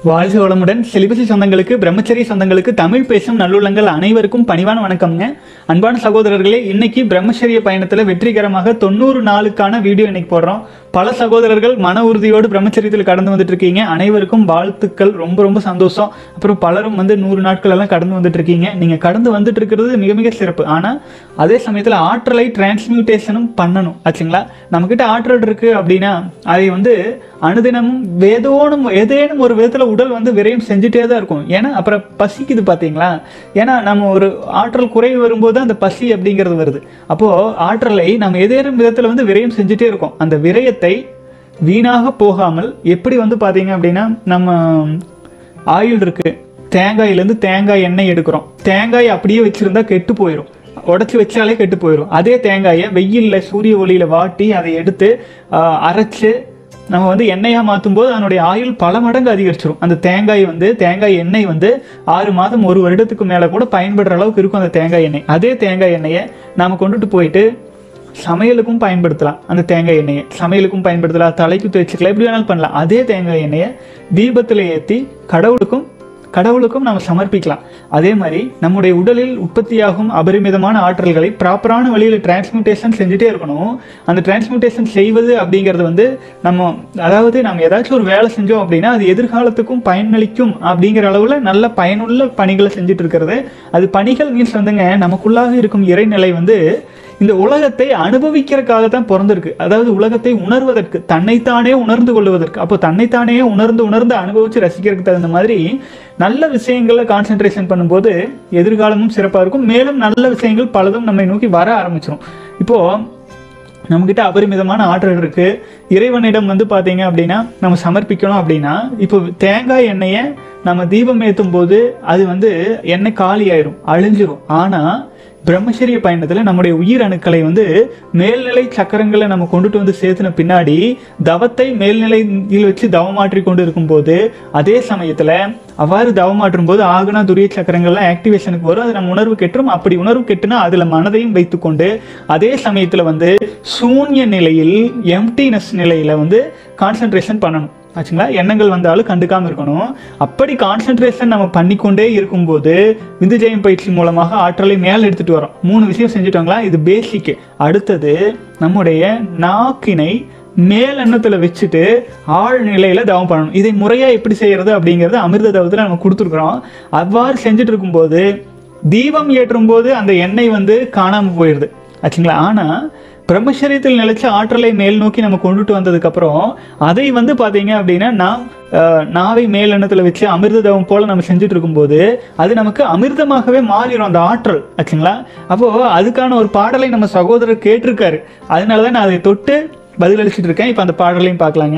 வாழ்க வளமுடன் செலிபசி சொந்தங்களுக்கு பிரம்மச்சரிய சொந்தங்களுக்கு தமிழ் பேசும் நல்லுள்ளங்கள் அனைவருக்கும் பணிவான வணக்கம்ங்க அன்பான சகோதரர்களே இன்னைக்கு பிரம்மச்சரிய பயணத்தில் வெற்றிகரமாக தொண்ணூறு நாளுக்கான வீடியோ இன்னைக்கு போடுறோம் பல சகோதரர்கள் மன உறுதியோடு பிரம்மச்சரியத்தில் கடந்து வந்துட்டு இருக்கீங்க அனைவருக்கும் வாழ்த்துக்கள் ரொம்ப ரொம்ப சந்தோஷம் அப்புறம் பலரும் வந்து நூறு நாட்கள் எல்லாம் கடந்து வந்துட்டு இருக்கீங்க நீங்க கடந்து வந்துட்டு இருக்கிறது மிக மிக சிறப்பு ஆனா அதே சமயத்தில் ஆற்றலை டிரான்ஸ்மியூட்டேஷனும் பண்ணணும் ஆச்சுங்களா நம்மக்கிட்ட ஆற்றல் இருக்கு அப்படின்னா அதை வந்து அனுதினமும் வேதோனும் ஏதேனும் ஒரு விதத்தில் உடல் வந்து விரயம் செஞ்சுட்டே தான் இருக்கும் ஏன்னா அப்புறம் பசிக்குது பார்த்தீங்களா ஏன்னா நம்ம ஒரு ஆற்றல் குறைவு வரும்போது அந்த பசி அப்படிங்கிறது வருது அப்போது ஆற்றலை நம்ம ஏதேனும் விதத்தில் வந்து விரயம் செஞ்சுட்டே இருக்கோம் அந்த விரயத்தை வீணாக போகாமல் எப்படி வந்து பார்த்தீங்க அப்படின்னா நம்ம ஆயில் இருக்கு தேங்காயிலேருந்து தேங்காய் எண்ணெய் எடுக்கிறோம் தேங்காய் அப்படியே வச்சுருந்தா கெட்டு போயிடும் உடச்சி வச்சாலே கெட்டு போயிடும் அதே தேங்காயை வெயிலில் சூரிய ஒளியில் வாட்டி அதை எடுத்து ஆஹ், அரைச்சு நம்ம வந்து எண்ணெயாக மாற்றும் போது அதனுடைய ஆயுள் பல மடங்கு அதிகரிச்சிடும் அந்த தேங்காய் வந்து தேங்காய் எண்ணெய் வந்து ஆறு மாதம் ஒரு வருடத்துக்கு மேலே கூட பயன்படுற அளவுக்கு இருக்கும் அந்த தேங்காய் எண்ணெய் அதே தேங்காய் எண்ணெயை நாம் கொண்டுட்டு போயிட்டு சமையலுக்கும் பயன்படுத்தலாம் அந்த தேங்காய் எண்ணெயை சமையலுக்கும் பயன்படுத்தலாம் தலைக்கு தேய்ச்சிக்கலாம் எப்படி வேணாலும் பண்ணலாம் அதே தேங்காய் எண்ணெயை தீபத்தில் ஏற்றி கடவுளுக்கும் கடவுளுக்கும் நம்ம சமர்ப்பிக்கலாம் அதே மாதிரி நம்முடைய உடலில் உற்பத்தியாகும் அபரிமிதமான ஆற்றல்களை ப்ராப்பரான வழியில் டிரான்ஸ்மியூட்டேஷன் செஞ்சுட்டே இருக்கணும் அந்த டிரான்ஸ்மியூட்டேஷன் செய்வது அப்படிங்கிறது வந்து நம்ம அதாவது நம்ம ஏதாச்சும் ஒரு வேலை செஞ்சோம் அப்படின்னா அது எதிர்காலத்துக்கும் பயனளிக்கும் அப்படிங்கிற அளவில் நல்ல பயனுள்ள பணிகளை செஞ்சுட்டு இருக்கிறது அது பணிகள் மீன்ஸ் வந்துங்க நமக்குள்ளாக இருக்கும் இறைநிலை வந்து இந்த உலகத்தை அனுபவிக்கிறதுக்காக தான் பிறந்திருக்கு அதாவது உலகத்தை உணர்வதற்கு தன்னைத்தானே உணர்ந்து கொள்வதற்கு அப்போ தன்னைத்தானே உணர்ந்து உணர்ந்து அனுபவிச்சு ரசிக்கிறதுக்கு தகுந்த மாதிரி நல்ல விஷயங்களை கான்சென்ட்ரேஷன் பண்ணும்போது எதிர்காலமும் சிறப்பாக இருக்கும் மேலும் நல்ல விஷயங்கள் பலதும் நம்மை நோக்கி வர ஆரம்பிச்சிடும் இப்போ நம்மக்கிட்ட அபரிமிதமான ஆற்றல் இருக்கு இறைவனிடம் வந்து பார்த்தீங்க அப்படின்னா நம்ம சமர்ப்பிக்கணும் அப்படின்னா இப்போ தேங்காய் எண்ணெயை நம்ம தீபம் ஏற்றும் போது அது வந்து எண்ணெய் காலி ஆயிரும் அழிஞ்சிரும் ஆனால் பிரம்மச்சரிய பயணத்தில் நம்முடைய உயிர் அணுக்களை வந்து மேல்நிலை சக்கரங்களை நம்ம கொண்டுட்டு வந்து சேர்த்துன பின்னாடி தவத்தை மேல்நிலையில் வச்சு தவமாற்றி கொண்டு இருக்கும்போது அதே சமயத்தில் அவ்வாறு தவமாற்றும் போது ஆகுனா துரிய சக்கரங்கள்லாம் ஆக்டிவேஷனுக்கு வரும் அது நம்ம உணர்வு கெட்டுரும் அப்படி உணர்வு கெட்டுனா அதில் மனதையும் வைத்துக்கொண்டு அதே சமயத்தில் வந்து சூன்ய நிலையில் எம்டினஸ் நிலையில் வந்து கான்சென்ட்ரேஷன் பண்ணணும் ஆச்சுங்களா எண்ணங்கள் வந்தாலும் கண்டுக்காம இருக்கணும் அப்படி கான்சென்ட்ரேஷன் நம்ம பண்ணிக்கொண்டே இருக்கும்போது விந்துஜயம் பயிற்சி மூலமாக ஆற்றலை மேல் எடுத்துட்டு வரோம் மூணு விஷயம் செஞ்சுட்டோங்களா இது பேசிக் அடுத்தது நம்முடைய நாக்கினை மேல் எண்ணத்தில் வச்சுட்டு ஆழ் நிலையில் தவம் பண்ணணும் இதை முறையாக எப்படி செய்யறது அப்படிங்கிறது அமிர்த தவத்தில் நம்ம கொடுத்துருக்குறோம் அவ்வாறு செஞ்சுட்டு இருக்கும்போது தீபம் ஏற்றும் போது அந்த எண்ணெய் வந்து காணாமல் போயிடுது ஆச்சுங்களா ஆனால் பிரம்மச்சரியத்தில் நிலைச்ச ஆற்றலை மேல் நோக்கி நம்ம கொண்டுட்டு வந்ததுக்கப்புறம் அதை வந்து பார்த்தீங்க அப்படின்னா நாம் அஹ், நாவை மேல் எண்ணத்தில் வச்சு அமிர்த தவம் போல் நம்ம செஞ்சுட்டு இருக்கும்போது அது நமக்கு அமிர்தமாகவே மாறிடும் அந்த ஆற்றல் ஆச்சுங்களா அப்போது அதுக்கான ஒரு பாடலை நம்ம சகோதரர் கேட்டிருக்காரு அதனால தான் நான் அதை தொட்டு பதிலளிச்சிட்டு இருக்கேன் இப்போ அந்த பாடலையும் பார்க்கலாங்க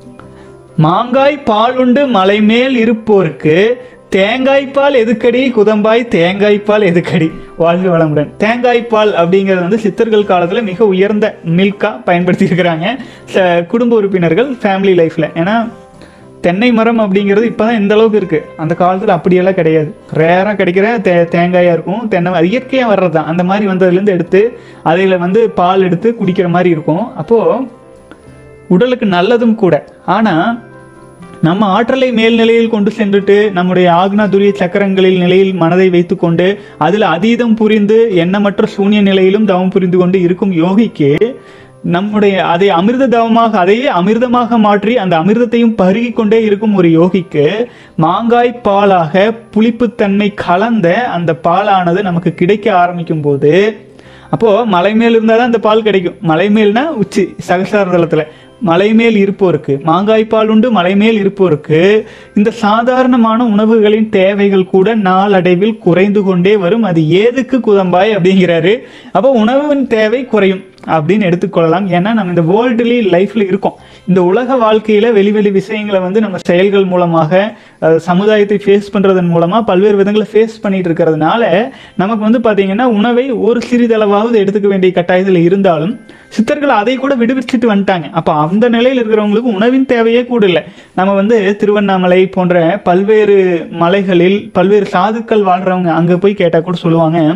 மாங்காய் பாலுண்டு மலைமேல் இருப்போருக்கு தேங்காய்ப்பால் எதுக்கடி குதம்பாய் தேங்காய்ப்பால் எதுக்கடி வாழ்க வளமுடன் தேங்காய்ப்பால் அப்படிங்கிறது வந்து சித்தர்கள் காலத்தில் மிக உயர்ந்த மில்காக பயன்படுத்தி இருக்கிறாங்க ச- குடும்ப உறுப்பினர்கள் ஃபேமிலி லைஃப்பில் ஏன்னா தென்னை மரம் அப்படிங்கிறது இப்போ தான் இந்த அளவுக்கு இருக்குது அந்த காலத்தில் அப்படியெல்லாம் கிடையாது ரேராக கிடைக்கிற தே தேங்காயாக இருக்கும் தென்னை அது இயற்கையாக வர்றது தான் அந்த மாதிரி வந்ததுலேருந்து எடுத்து அதில் வந்து பால் எடுத்து குடிக்கிற மாதிரி இருக்கும் அப்போது உடலுக்கு நல்லதும் கூட ஆனால் நம்ம ஆற்றலை மேல்நிலையில் கொண்டு சென்றுட்டு நம்முடைய ஆக்னா துரிய சக்கரங்களில் நிலையில் மனதை வைத்துக்கொண்டு அதில் அதீதம் புரிந்து எண்ணமற்ற சூன்ய நிலையிலும் தவம் புரிந்து கொண்டு இருக்கும் யோகிக்கு நம்முடைய அதை அமிர்த தவமாக அதையே அமிர்தமாக மாற்றி அந்த அமிர்தத்தையும் பருகி கொண்டே இருக்கும் ஒரு யோகிக்கு மாங்காய் பாலாக புளிப்புத்தன்மை கலந்த அந்த பாலானது நமக்கு கிடைக்க ஆரம்பிக்கும் போது அப்போ மலை மேல் இருந்தால் தான் அந்த பால் கிடைக்கும் மலை மேல்னா உச்சி சகசார தளத்தில் மலை மேல் இருப்போருக்கு மாங்காய் பால் உண்டு மலை மேல் இருப்போருக்கு இந்த சாதாரணமான உணவுகளின் தேவைகள் கூட நாளடைவில் குறைந்து கொண்டே வரும் அது ஏதுக்கு குதம்பாய் அப்படிங்கிறாரு அப்போ உணவின் தேவை குறையும் அப்படின்னு எடுத்துக்கொள்ளலாம் ஏன்னா நம்ம இந்த வேர்ல்டுலி லைஃப்ல இருக்கோம் இந்த உலக வாழ்க்கையில வெளி வெளி விஷயங்களை வந்து நம்ம செயல்கள் மூலமாக அஹ், சமுதாயத்தை ஃபேஸ் பண்றதன் மூலமா பல்வேறு விதங்களை ஃபேஸ் பண்ணிட்டு இருக்கிறதுனால நமக்கு வந்து பாத்தீங்கன்னா உணவை ஒரு சிறிதளவாவது எடுத்துக்க வேண்டிய கட்டாயத்தில் இருந்தாலும் சித்தர்கள் அதை கூட விடுவிச்சுட்டு வந்துட்டாங்க அப்போ அந்த நிலையில் இருக்கிறவங்களுக்கு உணவின் தேவையே கூட இல்லை நம்ம வந்து திருவண்ணாமலை போன்ற பல்வேறு மலைகளில் பல்வேறு சாதுக்கள் வாழ்றவங்க அங்கே போய் கேட்டால் கூட சொல்லுவாங்க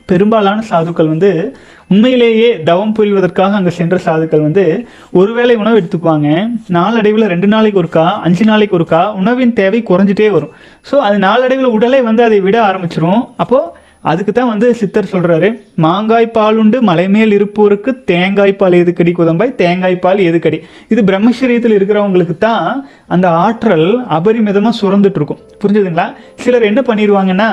பெரும்பாலான சாதுக்கள் வந்து உண்மையிலேயே தவம் புரிவதற்காக அங்கே சென்ற சாதுக்கள் வந்து ஒருவேளை உணவு எடுத்துக்குவாங்க நாளடைவில் ரெண்டு நாளைக்கு ஒருக்கா அஞ்சு நாளைக்கு ஒருக்கா உணவின் தேவை குறைஞ்சிட்டே வரும் ஸோ அது நாளடைவில் உடலே வந்து அதை விட ஆரம்பிச்சிரும் அப்போது அதுக்கு தான் வந்து சித்தர் சொல்றாரு மாங்காய் பால் உண்டு மலைமேல் இருப்போருக்கு தேங்காய் பால் எதுக்கடி குதம்பாய் தேங்காய் பால் எதுக்கடி இது பிரம்மச்சரியத்தில் இருக்கிறவங்களுக்கு தான் அந்த ஆற்றல் அபரிமிதமாக சுரந்துட்டு இருக்கும் புரிஞ்சுதுங்களா சிலர் என்ன பண்ணிடுவாங்கன்னா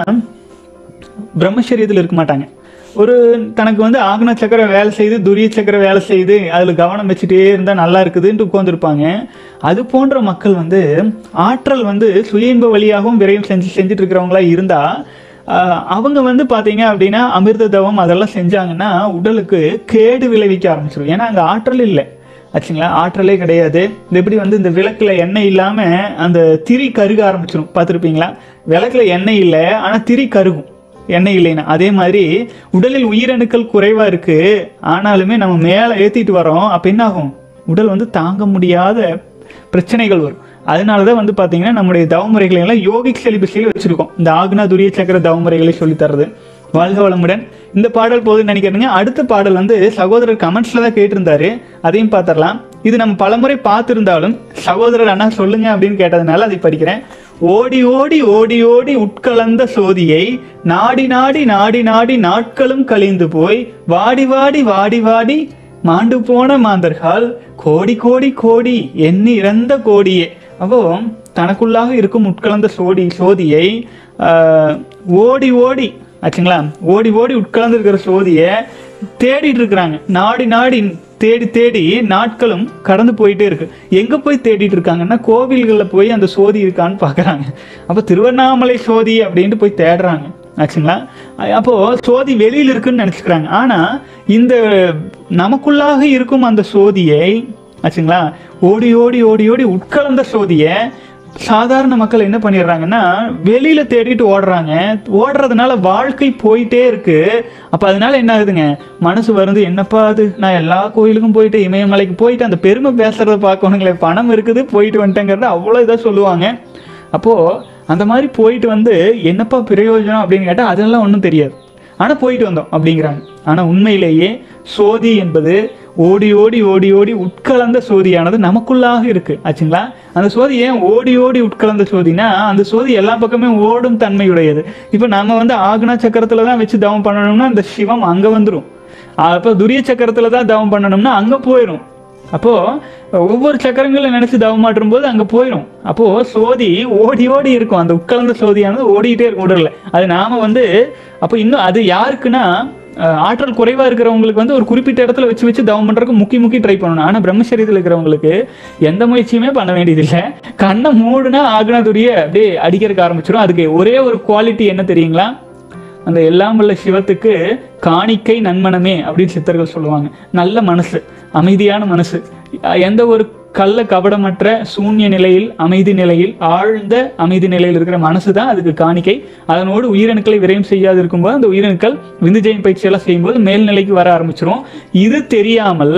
பிரம்மச்சரியத்தில் இருக்க மாட்டாங்க ஒரு தனக்கு வந்து ஆக்ன சக்கரம் வேலை செய்து துரிய சக்கரம் வேலை செய்து அதில் கவனம் வச்சுட்டே இருந்தால் நல்லா இருக்குதுன்ட்டு உட்காந்துருப்பாங்க அது போன்ற மக்கள் வந்து ஆற்றல் வந்து சுய இன்ப வழியாகவும் விரையும் செஞ்சு செஞ்சுட்டு இருக்கிறவங்களா இருந்தால் அவங்க வந்து பார்த்தீங்க அப்படின்னா அமிர்த தவம் அதெல்லாம் செஞ்சாங்கன்னா உடலுக்கு கேடு விளைவிக்க ஆரம்பிச்சிடும் ஏன்னா அங்கே ஆற்றல் இல்லை ஆச்சுங்களா ஆற்றலே கிடையாது இது எப்படி வந்து இந்த விளக்குல எண்ணெய் இல்லாமல் அந்த திரி கருக ஆரம்பிச்சிடும் பார்த்துருப்பீங்களா விளக்குல எண்ணெய் இல்லை ஆனால் திரி கருகும் எண்ணெய் இல்லைன்னா அதே மாதிரி உடலில் உயிரணுக்கள் குறைவாக இருக்கு ஆனாலுமே நம்ம மேலே ஏற்றிட்டு வரோம் அப்போ என்ன ஆகும் உடல் வந்து தாங்க முடியாத பிரச்சனைகள் வரும் அதனால தான் வந்து பார்த்தீங்கன்னா நம்முடைய தவமுறைகளை எல்லாம் யோகிக் செலிபஸில் வச்சிருக்கோம் இந்த ஆக்னா துரிய சக்கர தவமுறைகளை சொல்லி தர்றது வாழ்க வளமுடன் இந்த பாடல் போதுன்னு நினைக்கிறேங்க அடுத்த பாடல் வந்து சகோதரர் கமெண்ட்ஸ்ல தான் கேட்டிருந்தாரு அதையும் பார்த்துடலாம் இது நம்ம பலமுறை பார்த்திருந்தாலும் சகோதரர் அண்ணா சொல்லுங்க அப்படின்னு கேட்டதுனால அதை படிக்கிறேன் ஓடி ஓடி ஓடி ஓடி உட்கலந்த சோதியை நாடி நாடி நாடி நாடி நாட்களும் கழிந்து போய் வாடி வாடி வாடி வாடி மாண்டு போன மாந்தர்கள் கோடி கோடி கோடி எண்ணி இறந்த கோடியே அப்போ தனக்குள்ளாக இருக்கும் உட்கலந்த சோடி சோதியை ஆஹ், ஓடி ஓடி ஆச்சுங்களா ஓடி ஓடி உட்கலந்து இருக்கிற சோதியை தேடிட்டு இருக்கிறாங்க நாடி நாடி தேடி தேடி நாட்களும் கடந்து போயிட்டே இருக்கு எங்க போய் தேடிட்டு இருக்காங்கன்னா கோவில்களில் போய் அந்த சோதி இருக்கான்னு பார்க்கறாங்க அப்போ திருவண்ணாமலை சோதி அப்படின்ட்டு போய் தேடுறாங்க ஆச்சுங்களா அ- அப்போ சோதி வெளியில் இருக்குன்னு நினச்சிக்கிறாங்க ஆனா இந்த நமக்குள்ளாக இருக்கும் அந்த சோதியை ஆச்சுங்களா ஓடி ஓடி ஓடி ஓடி உட்கலந்த சோதியை சாதாரண மக்கள் என்ன பண்ணிடுறாங்கன்னா வெளியில தேடிட்டு ஓடுறாங்க ஓடுறதுனால வாழ்க்கை போயிட்டே இருக்கு அப்ப அதனால என்ன ஆகுதுங்க மனசு வருது என்னப்பா அது நான் எல்லா கோயிலுக்கும் போயிட்டு இமயமலைக்கு போயிட்டு அந்த பெருமை பேசுறத பார்க்கணுங்களே பணம் இருக்குது போயிட்டு வந்துட்டேங்கிறத அவ்வளோ இதாக சொல்லுவாங்க அப்போ அந்த மாதிரி போயிட்டு வந்து என்னப்பா பிரயோஜனம் அப்படின்னு கேட்டால் அதெல்லாம் ஒன்றும் தெரியாது ஆனால் போயிட்டு வந்தோம் அப்படிங்கிறாங்க ஆனால் உண்மையிலேயே சோதி என்பது ஓடி ஓடி ஓடி ஓடி உட்கலந்த சோதியானது நமக்குள்ளாக இருக்கு ஆச்சுங்களா அந்த சோதி ஏன் ஓடி ஓடி உட்கலந்த சோதினா அந்த சோதி எல்லா பக்கமே ஓடும் தன்மையுடையது இப்போ நம்ம வந்து ஆக்னா சக்கரத்தில் தான் வச்சு தவம் பண்ணணும்னா அந்த சிவம் அங்கே வந்துடும் அப்போ துரிய சக்கரத்தில் தான் தவம் பண்ணணும்னா அங்கே போயிடும் அப்போ ஒவ்வொரு சக்கரங்களை நினைச்சு தவம் மாற்றும் போது அங்க போயிடும் அப்போ சோதி ஓடி ஓடி இருக்கும் அந்த உட்கலந்த சோதியானது ஓடிட்டே இருக்கும் உடல்ல அது நாம வந்து அப்போ இன்னும் அது யாருக்குன்னா அஹ், ஆற்றல் குறைவா இருக்கிறவங்களுக்கு வந்து ஒரு குறிப்பிட்ட இடத்துல வச்சு வச்சு தவம் பண்றதுக்கு முக்கி முக்கி ட்ரை பண்ணணும் ஆனா பிரம்மச்சரியத்தில் இருக்கிறவங்களுக்கு எந்த முயற்சியுமே பண்ண வேண்டியதில்லை கண்ணை மூடுனா ஆக்னாதுரிய அப்படியே அடிக்கிறதுக்கு ஆரம்பிச்சிடும் அதுக்கு ஒரே ஒரு குவாலிட்டி என்ன தெரியுங்களா அந்த எல்லாம் வல்ல சிவத்துக்கு காணிக்கை நன்மனமே அப்படின்னு சித்தர்கள் சொல்லுவாங்க நல்ல மனசு அமைதியான மனசு அஹ் எந்த ஒரு கள்ள கபடமற்ற சூன்ய நிலையில் அமைதி நிலையில் ஆழ்ந்த அமைதி நிலையில் இருக்கிற மனசு தான் அதுக்கு காணிக்கை அதனோடு உயிரணுக்களை விரயம் செய்யாது இருக்கும்போது அந்த உயிரணுக்கள் விந்துஜயம் பயிற்சி எல்லாம் செய்யும்போது மேல்நிலைக்கு வர ஆரம்பிச்சிரும் இது தெரியாமல்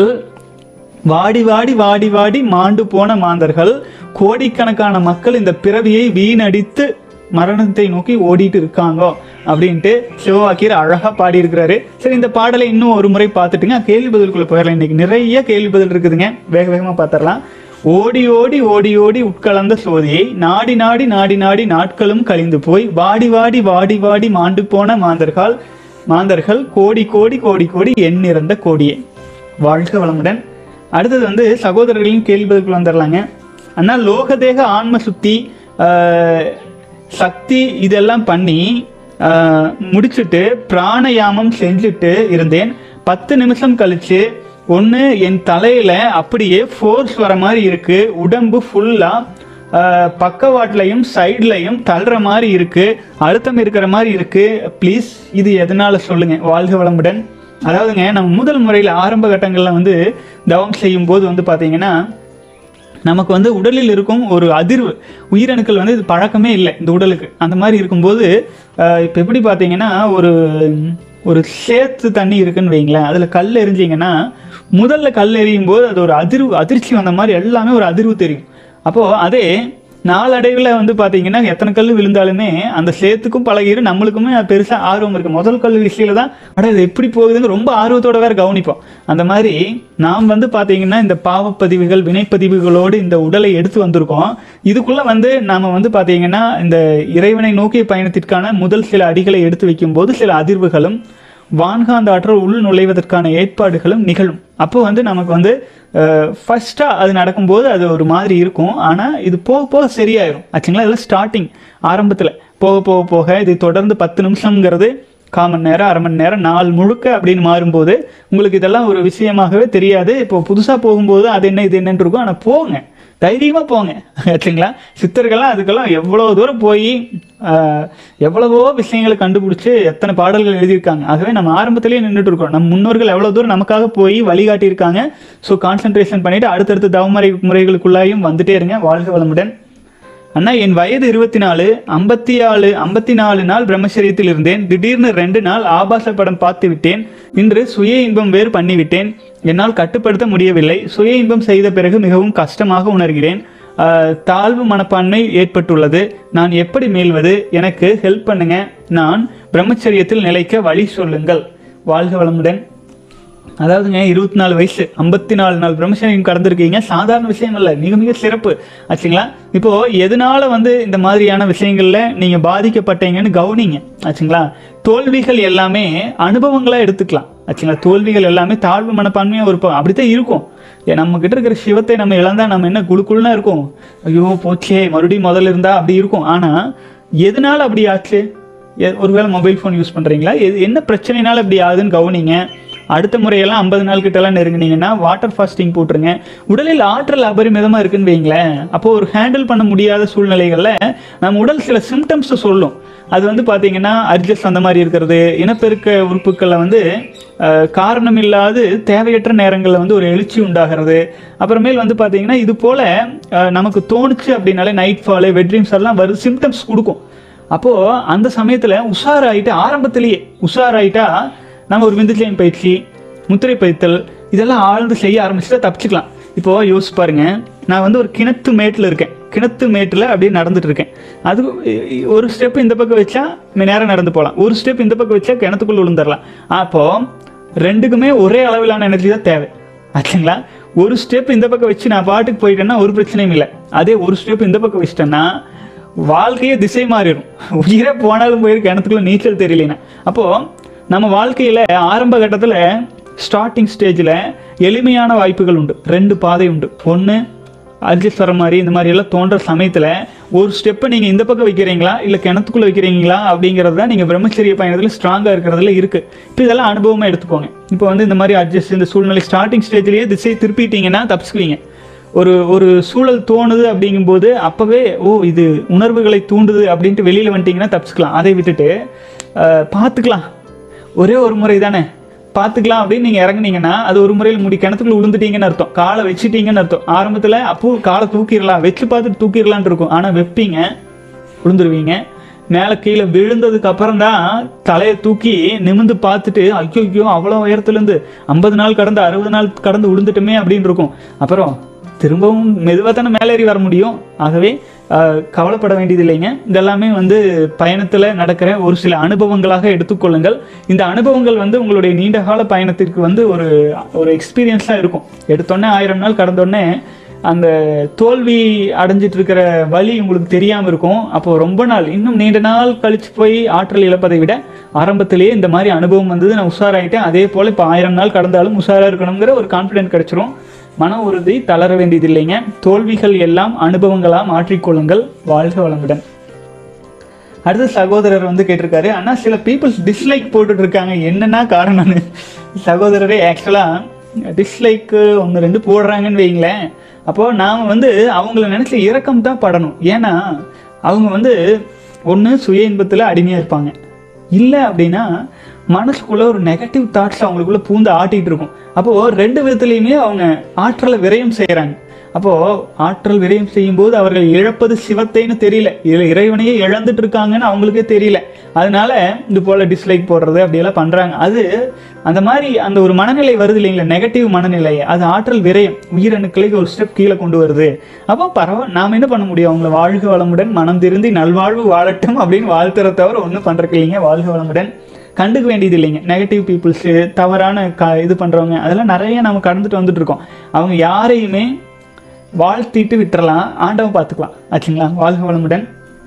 வாடி வாடி வாடி வாடி மாண்டு போன மாந்தர்கள் கோடிக்கணக்கான மக்கள் இந்த பிறவியை வீணடித்து மரணத்தை நோக்கி ஓடிட்டு இருக்காங்க அப்படின்ட்டு சிவவாக்கியர் அழகா பாடியிருக்கிறாரு சரி இந்த பாடலை இன்னும் ஒரு முறை பார்த்துட்டுங்க கேள்வி பதிலுக்குள்ள போயிடலாம் இன்னைக்கு நிறைய கேள்வி பதில் இருக்குதுங்க வேக வேகமா பார்த்துடலாம் ஓடி ஓடி ஓடி ஓடி உட்கலந்த சோதியை நாடி நாடி நாடி நாடி நாட்களும் கழிந்து போய் வாடி வாடி வாடி வாடி மாண்டு போன மாந்தர்கள் மாந்தர்கள் கோடி கோடி கோடி கோடி எண்ணிறந்த கோடியே வாழ்க வளமுடன் அடுத்தது வந்து சகோதரர்களின் கேள்வி பதிலுக்குள்ள வந்துடலாங்க அண்ணா லோகதேக ஆன்ம சுத்தி ஆஹ், சக்தி இதெல்லாம் பண்ணி ஆஹ், முடிச்சுட்டு பிராணயாமம் செஞ்சுட்டு இருந்தேன் பத்து நிமிஷம் கழிச்சு ஒன்று என் தலையில அப்படியே ஃபோர்ஸ் வர மாதிரி இருக்கு உடம்பு ஃபுல்லா பக்கவாட்லையும் சைட்லையும் தள்ளுற மாதிரி இருக்கு அழுத்தம் இருக்கிற மாதிரி இருக்கு ப்ளீஸ் இது எதனால சொல்லுங்க வாழ்க வளமுடன் அதாவதுங்க நம்ம முதல் முறையில் ஆரம்ப கட்டங்களில் வந்து தவம் செய்யும் போது வந்து பார்த்தீங்கன்னா நமக்கு வந்து உடலில் இருக்கும் ஒரு அதிர்வு உயிரணுக்கள் வந்து இது பழக்கமே இல்லை இந்த உடலுக்கு அந்த மாதிரி இருக்கும்போது இப்போ எப்படி பார்த்தீங்கன்னா ஒரு ஒரு சேத்து தண்ணி இருக்குன்னு வைங்களேன் அதில் கல் எரிஞ்சிங்கன்னா முதல்ல கல் எறியும் போது அது ஒரு அதிர்வு அதிர்ச்சி வந்த மாதிரி எல்லாமே ஒரு அதிர்வு தெரியும் அப்போது அதே நாளடைவில் வந்து பார்த்தீங்கன்னா எத்தனை கல் விழுந்தாலுமே அந்த சேத்துக்கும் பழகிடும் நம்மளுக்குமே பெருசாக ஆர்வம் இருக்குது முதல் கல் விஷயில தான் அட இது எப்படி போகுதுன்னு ரொம்ப ஆர்வத்தோட வேற கவனிப்போம் அந்த மாதிரி நாம் வந்து பார்த்தீங்கன்னா இந்த பாவப்பதிவுகள் வினைப்பதிவுகளோடு இந்த உடலை எடுத்து வந்திருக்கோம் இதுக்குள்ளே வந்து நாம் வந்து பார்த்தீங்கன்னா இந்த இறைவனை நோக்கிய பயணத்திற்கான முதல் சில அடிகளை எடுத்து வைக்கும்போது சில அதிர்வுகளும் வான்காந்த ஆற்றல் உள் நுழைவதற்கான ஏற்பாடுகளும் நிகழும் அப்போ வந்து நமக்கு வந்து ஃபஸ்ட்டாக அது நடக்கும்போது அது ஒரு மாதிரி இருக்கும் ஆனால் இது போக போக சரியாயிரும் ஆச்சுங்களா இதெல்லாம் ஸ்டார்டிங் ஆரம்பத்தில் போக போக போக இது தொடர்ந்து பத்து நிமிஷம்ங்கிறது கால் மணி நேரம் அரை மணி நேரம் நாள் முழுக்க அப்படின்னு மாறும்போது உங்களுக்கு இதெல்லாம் ஒரு விஷயமாகவே தெரியாது இப்போ புதுசாக போகும்போது அது என்ன இது என்னன்னு இருக்கும் ஆனால் போங்க தைரியமாக போங்க ஆச்சுங்களா சித்தர்கள்லாம் அதுக்கெல்லாம் எவ்வளோ தூரம் போய் ஆஹ், எவ்வளவோ விஷயங்களை கண்டுபிடிச்சி எத்தனை பாடல்கள் எழுதியிருக்காங்க ஆகவே நம்ம ஆரம்பத்திலேயே நின்றுட்டு இருக்கோம் நம்ம முன்னோர்கள் எவ்வளோ தூரம் நமக்காக போய் வழிகாட்டியிருக்காங்க ஸோ கான்சென்ட்ரேஷன் பண்ணிட்டு அடுத்தடுத்த தவமுறை முறைகளுக்குள்ளாயும் வந்துட்டே இருங்க வாழ்க வளமுடன் அண்ணா என் வயது இருபத்தி நாலு ஐம்பத்தி ஆறு ஐம்பத்தி நாலு நாள் பிரம்மச்சரியத்தில் இருந்தேன் திடீர்னு ரெண்டு நாள் ஆபாச படம் பார்த்து விட்டேன் இன்று சுய இன்பம் வேறு பண்ணிவிட்டேன் என்னால் கட்டுப்படுத்த முடியவில்லை சுய இன்பம் செய்த பிறகு மிகவும் கஷ்டமாக உணர்கிறேன் ஆஹ், தாழ்வு மனப்பான்மை ஏற்பட்டுள்ளது நான் எப்படி மீள்வது எனக்கு ஹெல்ப் பண்ணுங்க நான் பிரம்மச்சரியத்தில் நிலைக்க வழி சொல்லுங்கள் வாழ்க வளமுடன் அதாவதுங்க இருபத்தி நாலு வயசு ஐம்பத்தி நாலு நாள் பிரம்மச்சரியம் கடந்திருக்கீங்க சாதாரண விஷயம் இல்லை மிக மிக சிறப்பு ஆச்சுங்களா இப்போ எதனால வந்து இந்த மாதிரியான விஷயங்கள்ல நீங்க பாதிக்கப்பட்டீங்கன்னு கவனிங்க ஆச்சுங்களா தோல்விகள் எல்லாமே அனுபவங்களா எடுத்துக்கலாம் ஆச்சுங்களா தோல்விகள் எல்லாமே தாழ்வு மனப்பான்மையா இருப்போம் அப்படித்தான் இருக்கும் ஏ, நம்ம கிட்ட இருக்கிற சிவத்தை நம்ம இழந்தா நம்ம என்ன குழுக்குள்னா இருக்கும் ஐயோ போச்சே மறுபடியும் முதல்ல இருந்தா அப்படி இருக்கும் ஆனா எதனால அப்படி ஆச்சு எ- ஒருவேளை மொபைல் ஃபோன் யூஸ் பண்ணுறீங்களா எது என்ன பிரச்சனைனால இப்படி ஆகுதுன்னு கவனிங்க அடுத்த முறையெல்லாம் ஐம்பது நாள் கிட்டலாம் நெருங்குனீங்கன்னா வாட்டர் ஃபாஸ்டிங் போட்டுருங்க உடலில் ஆற்றல் அபரிமிதமாக இருக்குன்னு வைங்களேன் அப்போ ஒரு ஹேண்டில் பண்ண முடியாத சூழ்நிலைகளில் நம்ம உடல் சில சிம்டம்ஸ் சொல்லும் அது வந்து பார்த்தீங்கன்னா அட்ஜஸ்ட் அந்த மாதிரி இருக்கிறது இனப்பெருக்க உறுப்புக்களில் வந்து அஹ், காரணமில்லாது தேவையற்ற நேரங்களில் வந்து ஒரு எழுச்சி உண்டாகிறது அப்புறமேல் வந்து பார்த்தீங்கன்னா இது போல் அஹ், நமக்கு தோணுச்சு அப்படின்னாலே நைட் ஃபாலு வெட்ரீம்ஸ் எல்லாம் வருது சிம்டம்ஸ் கொடுக்கும் அப்போ அந்த சமயத்துல உஷாராயிட்டு ஆரம்பத்திலேயே உஷாராயிட்டா நம்ம ஒரு விந்துச்செயின் பயிற்சி முத்திரை பயித்தல் இதெல்லாம் ஆழ்ந்து செய்ய ஆரம்பிச்சுட்டா தப்பிச்சுக்கலாம் இப்போ யோசிச்சு பாருங்க நான் வந்து ஒரு கிணத்து மேட்டில் இருக்கேன் கிணத்து மேட்டில் அப்படியே நடந்துட்டு இருக்கேன் அது ஒரு ஸ்டெப் இந்த பக்கம் வச்சா நேரம் நடந்து போகலாம் ஒரு ஸ்டெப் இந்த பக்கம் வச்சா கிணத்துக்குள்ள விழுந்துடலாம் அப்போ ரெண்டுக்குமே ஒரே அளவிலான எனர்ஜி தான் தேவை ஆச்சுங்களா ஒரு ஸ்டெப் இந்த பக்கம் வச்சு நான் பாட்டுக்கு போயிட்டேன்னா ஒரு பிரச்சனையும் இல்லை அதே ஒரு ஸ்டெப் இந்த பக்கம் வச்சிட்டேன்னா வாழ்க்கையே திசை மாறிடும் உயிரே போனாலும் போயிருக்கு கிணத்துக்குள்ள நீச்சல் தெரியலனா அப்போ நம்ம வாழ்க்கையில ஆரம்ப கட்டத்துல ஸ்டார்டிங் ஸ்டேஜில் எளிமையான வாய்ப்புகள் உண்டு ரெண்டு பாதை உண்டு ஒன்று அட்ஜஸ்ட் வர மாதிரி இந்த மாதிரி எல்லாம் தோன்ற சமயத்தில் ஒரு ஸ்டெப்பை நீங்கள் இந்த பக்கம் வைக்கிறீங்களா இல்லை கிணத்துக்குள்ளே வைக்கிறீங்களா அப்படிங்கிறது தான் நீங்கள் பிரம்மச்சரிய பயணத்தில் ஸ்ட்ராங்காக இருக்கிறதுல இருக்குது இப்போ இதெல்லாம் அனுபவமாக எடுத்துக்கோங்க இப்போ வந்து இந்த மாதிரி அட்ஜஸ்ட் இந்த சூழ்நிலை ஸ்டார்டிங் ஸ்டேஜ்லேயே திசை திருப்பிட்டீங்கன்னா தப்பிச்சுக்குவீங்க ஒரு ஒரு சூழல் தோணுது அப்படிங்கும்போது அப்போவே ஓ இது உணர்வுகளை தூண்டுது அப்படின்ட்டு வெளியில் வந்துட்டீங்கன்னா தப்பிச்சுக்கலாம் அதை விட்டுட்டு அஹ், பார்த்துக்கலாம் ஒரே ஒரு முறை தானே பார்த்துக்கலாம் அப்படின்னு நீங்கள் இறங்குனீங்கன்னா அது ஒரு முறையில் முடி கிணத்துக்குள்ள விழுந்துட்டீங்கன்னு அர்த்தம் காலை வச்சுட்டீங்கன்னு அர்த்தம் ஆரம்பத்தில் அப்போ காலை தூக்கிடலாம் வச்சு பார்த்துட்டு தூக்கிடலான்னு இருக்கும் ஆனால் வைப்பீங்க விழுந்துருவீங்க மேலே கீழே விழுந்ததுக்கு அப்புறம் தான் தலையை தூக்கி நிமிந்து பார்த்துட்டு ஐயோ ஐயோ அவ்வளோ உயரத்துலேருந்து ஐம்பது நாள் கடந்து அறுபது நாள் கடந்து விழுந்துட்டுமே அப்படின்னு இருக்கும் அப்புறம் திரும்பவும் மெதுவாக தானே மேலேறி வர முடியும் ஆகவே ஆஹ், கவலைப்பட வேண்டியது இல்லைங்க இதெல்லாமே வந்து பயணத்தில் நடக்கிற ஒரு சில அனுபவங்களாக எடுத்துக்கொள்ளுங்கள் இந்த அனுபவங்கள் வந்து உங்களுடைய நீண்டகால பயணத்திற்கு வந்து ஒரு ஒரு எக்ஸ்பீரியன்ஸாக இருக்கும் எடுத்தோடனே ஆயிரம் நாள் கடந்தோடனே அந்த தோல்வி அடைஞ்சிட்டு இருக்கிற வழி உங்களுக்கு தெரியாமல் இருக்கும் அப்போ ரொம்ப நாள் இன்னும் நீண்ட நாள் கழிச்சு போய் ஆற்றல் இழப்பதை விட ஆரம்பத்திலேயே இந்த மாதிரி அனுபவம் வந்தது நான் உஷாராயிட்டேன் அதே போல் இப்போ ஆயிரம் நாள் கடந்தாலும் உஷாராக இருக்கணுங்கிற ஒரு கான்ஃபிடென்ட் கிடைச்சிரும் மன உறுதி தளர வேண்டியதில்லைங்க தோல்விகள் எல்லாம் அனுபவங்களா மாற்றிக்கொள்ளுங்கள் வாழ்க வளமுடன் அடுத்த சகோதரர் வந்து கேட்டிருக்காரு அண்ணா சில பீப்புள்ஸ் டிஸ்லைக் போட்டுட்டு இருக்காங்க என்னன்னா காரணம்னு சகோதரரே ஆக்சுவலாக டிஸ்லைக்கு ஒன்று ரெண்டு போடுறாங்கன்னு வைங்களேன் அப்போது நாம் வந்து அவங்கள நினச்சி இரக்கம் தான் படணும் ஏன்னா அவங்க வந்து ஒன்று சுய இன்பத்தில் அடிமையாக இருப்பாங்க இல்லை அப்படின்னா மனசுக்குள்ள ஒரு நெகட்டிவ் தாட்ஸ் அவங்களுக்குள்ள பூந்து ஆட்டிகிட்டு இருக்கும் அப்போது ரெண்டு விதத்துலையுமே அவங்க ஆற்றலை விரயம் செய்கிறாங்க அப்போ ஆற்றல் விரயம் செய்யும்போது அவர்கள் இழப்பது சிவத்தைன்னு தெரியல இதுல இறைவனையே இழந்துட்டு இருக்காங்கன்னு அவங்களுக்கே தெரியல அதனால இது போல டிஸ்லைக் போடுறது அப்படியெல்லாம் பண்றாங்க அது அந்த மாதிரி அந்த ஒரு மனநிலை வருது இல்லைங்களா நெகட்டிவ் மனநிலை அது ஆற்றல் விரயம் உயிரணுக்களை ஒரு ஸ்டெப் கீழே கொண்டு வருது அப்போ பரவாயில்ல நாம என்ன பண்ண முடியும் அவங்கள வாழ்க வளமுடன் மனம் திருந்தி நல்வாழ்வு வாழட்டும் அப்படின்னு வாழ்த்துற தவிர ஒன்றும் பண்றதுக்கு இல்லைங்க வாழ்க வளமுடன் கண்டுக்க வேண்டியது இல்லைங்க நெகட்டிவ் பீப்புள்ஸு தவறான க இது பண்ணுறவங்க அதெல்லாம் நிறைய நம்ம கடந்துட்டு வந்துட்டு இருக்கோம் அவங்க யாரையுமே வாழ்த்திட்டு விட்டுறலாம் ஆண்டவன் பார்த்துக்கலாம் ஆச்சுங்களா வாழ்க வளமுடன்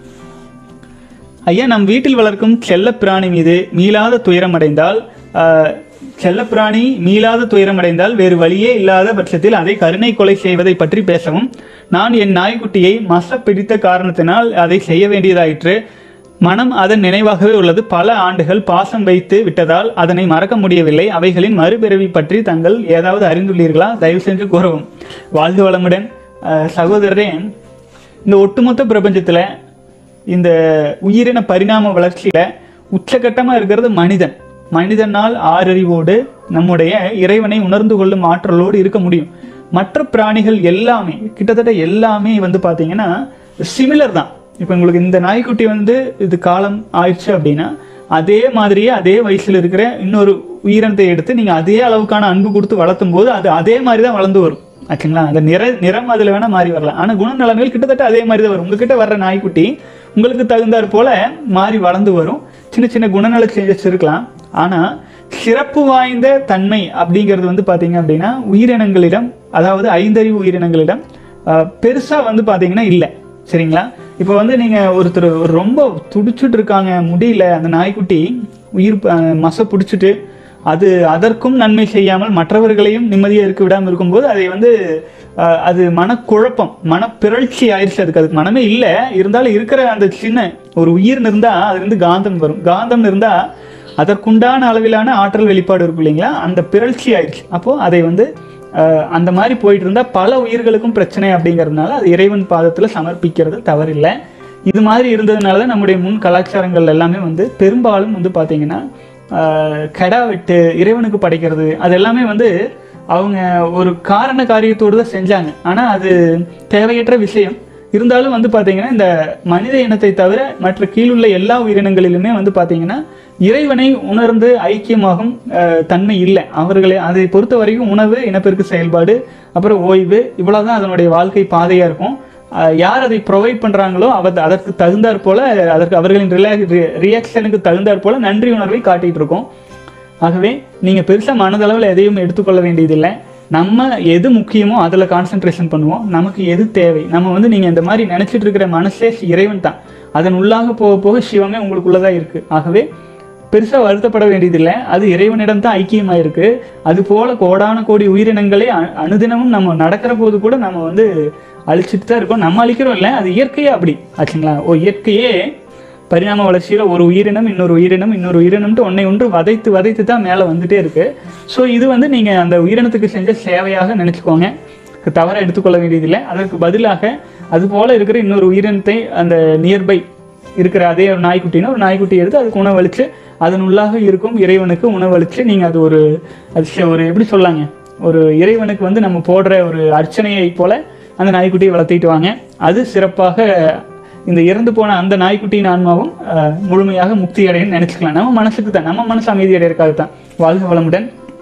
ஐயா நம் வீட்டில் வளர்க்கும் செல்லப் பிராணி மீது மீளாத துயரம் அடைந்தால் ஆஹ், செல்லப்பிராணி மீளாத துயரம் அடைந்தால் வேறு வழியே இல்லாத பட்சத்தில் அதை கருணை கொலை செய்வதை பற்றி பேசவும் நான் என் நாய்க்குட்டியை மச பிடித்த காரணத்தினால் அதை செய்ய வேண்டியதாயிற்று மனம் அதன் நினைவாகவே உள்ளது பல ஆண்டுகள் பாசம் வைத்து விட்டதால் அதனை மறக்க முடியவில்லை அவைகளின் மறுபிறவி பற்றி தங்கள் ஏதாவது அறிந்துள்ளீர்களா தயவு செஞ்சு கூறவும் வாழ்க வளமுடன் ஆஹ், சகோதரரே இந்த ஒட்டுமொத்த பிரபஞ்சத்தில் இந்த உயிரின பரிணாம வளர்ச்சியில உச்சகட்டமா இருக்கிறது மனிதன் மனிதனால் ஆறறிவோடு நம்முடைய இறைவனை உணர்ந்து கொள்ளும் ஆற்றலோடு இருக்க முடியும் மற்ற பிராணிகள் எல்லாமே கிட்டத்தட்ட எல்லாமே வந்து பாத்தீங்கன்னா சிமிலர் தான் இப்போ உங்களுக்கு இந்த நாய்க்குட்டி வந்து இது காலம் ஆயிடுச்சு அப்படின்னா அதே மாதிரியே அதே வயசுல இருக்கிற இன்னொரு உயிரினத்தை எடுத்து நீங்க அதே அளவுக்கான அன்பு கொடுத்து வளர்த்தும் போது அது அதே மாதிரி தான் வளர்ந்து வரும் ஆச்சுங்களா அந்த நிற நிறம் அதில் வேணால் மாறி வரலாம் ஆனால் குணநலன்கள் கிட்டத்தட்ட அதே மாதிரி தான் வரும் உங்ககிட்ட வர்ற நாய்க்குட்டி உங்களுக்கு தகுந்தாற் போல மாறி வளர்ந்து வரும் சின்ன சின்ன குணநல சேஞ்சஸ் இருக்கலாம் ஆனால் சிறப்பு வாய்ந்த தன்மை அப்படிங்கிறது வந்து பார்த்தீங்க அப்படின்னா உயிரினங்களிடம் அதாவது ஐந்தறிவு உயிரினங்களிடம் பெருசாக வந்து பார்த்தீங்கன்னா இல்லை சரிங்களா இப்போ வந்து நீங்கள் ஒருத்தர் ஒரு ரொம்ப துடிச்சிட்டு இருக்காங்க முடியல அந்த நாய்க்குட்டி உயிர் ப- மச பிடிச்சிட்டு அது அதற்கும் நன்மை செய்யாமல் மற்றவர்களையும் நிம்மதியாக இருக்க விடாமல் இருக்கும்போது அதை வந்து அஹ், அது மனக்குழப்பம் மனப்பிறழ்ச்சி ஆயிடுச்சு அதுக்கு அதுக்கு மனமே இல்லை இருந்தாலும் இருக்கிற அந்த சின்ன ஒரு உயிர்னு இருந்தால் அதுலேருந்து காந்தம் வரும் காந்தம் இருந்தால் அதற்குண்டான அளவிலான ஆற்றல் வெளிப்பாடு இருக்கும் இல்லைங்களா அந்த பிறழ்ச்சி ஆயிடுச்சு அப்போது அதை வந்து அஹ், அந்த மாதிரி போயிட்டு இருந்தால் பல உயிர்களுக்கும் பிரச்சனை அப்படிங்கிறதுனால அது இறைவன் பாதத்தில் சமர்ப்பிக்கிறது தவறில்லை இது மாதிரி இருந்ததுனால தான் நம்முடைய முன் கலாச்சாரங்கள் எல்லாமே வந்து பெரும்பாலும் வந்து பார்த்தீங்கன்னா ஆஹ் கெடா வெட்டு இறைவனுக்கு படைக்கிறது அது எல்லாமே வந்து அவங்க ஒரு காரண காரியத்தோடு தான் செஞ்சாங்க ஆனால் அது தேவையற்ற விஷயம் இருந்தாலும் வந்து பார்த்தீங்கன்னா இந்த மனித இனத்தை தவிர மற்ற கீழுள்ள எல்லா உயிரினங்களிலுமே வந்து பார்த்தீங்கன்னா இறைவனை உணர்ந்து ஐக்கியமாகும் ஆஹ் தன்மை இல்லை அவர்களை அதை பொறுத்த வரைக்கும் உணவு இனப்பெருக்கு செயல்பாடு அப்புறம் ஓய்வு இவ்வளவுதான் அதனுடைய வாழ்க்கை பாதையாக இருக்கும் ஆஹ் யார் அதை ப்ரொவைட் பண்ணுறாங்களோ அவர் அதற்கு தகுந்தாற் போல அதற்கு அவர்களின் ரிலே ரியாக்ஷனுக்கு தகுந்தாற் போல நன்றி உணர்வை காட்டிட்டு இருக்கோம் ஆகவே நீங்கள் பெருசாக மனதளவில் எதையும் எடுத்துக்கொள்ள வேண்டியதில்லை நம்ம எது முக்கியமோ அதில் கான்சென்ட்ரேஷன் பண்ணுவோம் நமக்கு எது தேவை நம்ம வந்து நீங்கள் இந்த மாதிரி நினச்சிட்டு இருக்கிற மனசே இறைவன் தான் அதன் உள்ளாக போக போக சிவமே உங்களுக்குள்ளதான் இருக்குது ஆகவே பெருசாக வருத்தப்பட வேண்டியதில்லை அது இறைவனிடம் தான் ஐக்கியமாக இருக்கு அது போல கோடான கோடி உயிரினங்களே அ- அனுதினமும் நம்ம நடக்கிற போது கூட நம்ம வந்து அழிச்சிட்டு தான் இருக்கோம் நம்ம அழிக்கிறோம் இல்லை அது இயற்கையே அப்படி ஆச்சுங்களா ஓ இயற்கையே பரிணாம வளர்ச்சியில் ஒரு உயிரினம் இன்னொரு உயிரினம் இன்னொரு உயிரினம்ட்டு ஒன்றை ஒன்று வதைத்து வதைத்து தான் மேலே வந்துட்டே இருக்கு ஸோ இது வந்து நீங்கள் அந்த உயிரினத்துக்கு செஞ்ச சேவையாக நினச்சிக்கோங்க தவறாக எடுத்துக்கொள்ள வேண்டியதில்லை அதற்கு பதிலாக அது போல இருக்கிற இன்னொரு உயிரினத்தை அந்த நியர்பை இருக்கிற அதே ஒரு நாய்க்குட்டினா ஒரு நாய்க்குட்டி எடுத்து அதுக்கு உணவளித்து அதன் உள்ளாக இருக்கும் இறைவனுக்கு உணவளித்து நீங்கள் அது ஒரு அது ச- ஒரு எப்படி சொல்லாங்க ஒரு இறைவனுக்கு வந்து நம்ம போடுற ஒரு அர்ச்சனையை போல அந்த நாய்க்குட்டியை வளர்த்திட்டு வாங்க அது சிறப்பாக இந்த இறந்து போன அந்த நாய்க்குட்டியின் ஆன்மாவும் அஹ், முழுமையாக முக்தி அடையன்னு நினைச்சுக்கலாம் நம்ம மனசுக்கு தான் நம்ம மனசு அமைதி அடையிறதுக்காக தான் வாழ்க வளமுடன்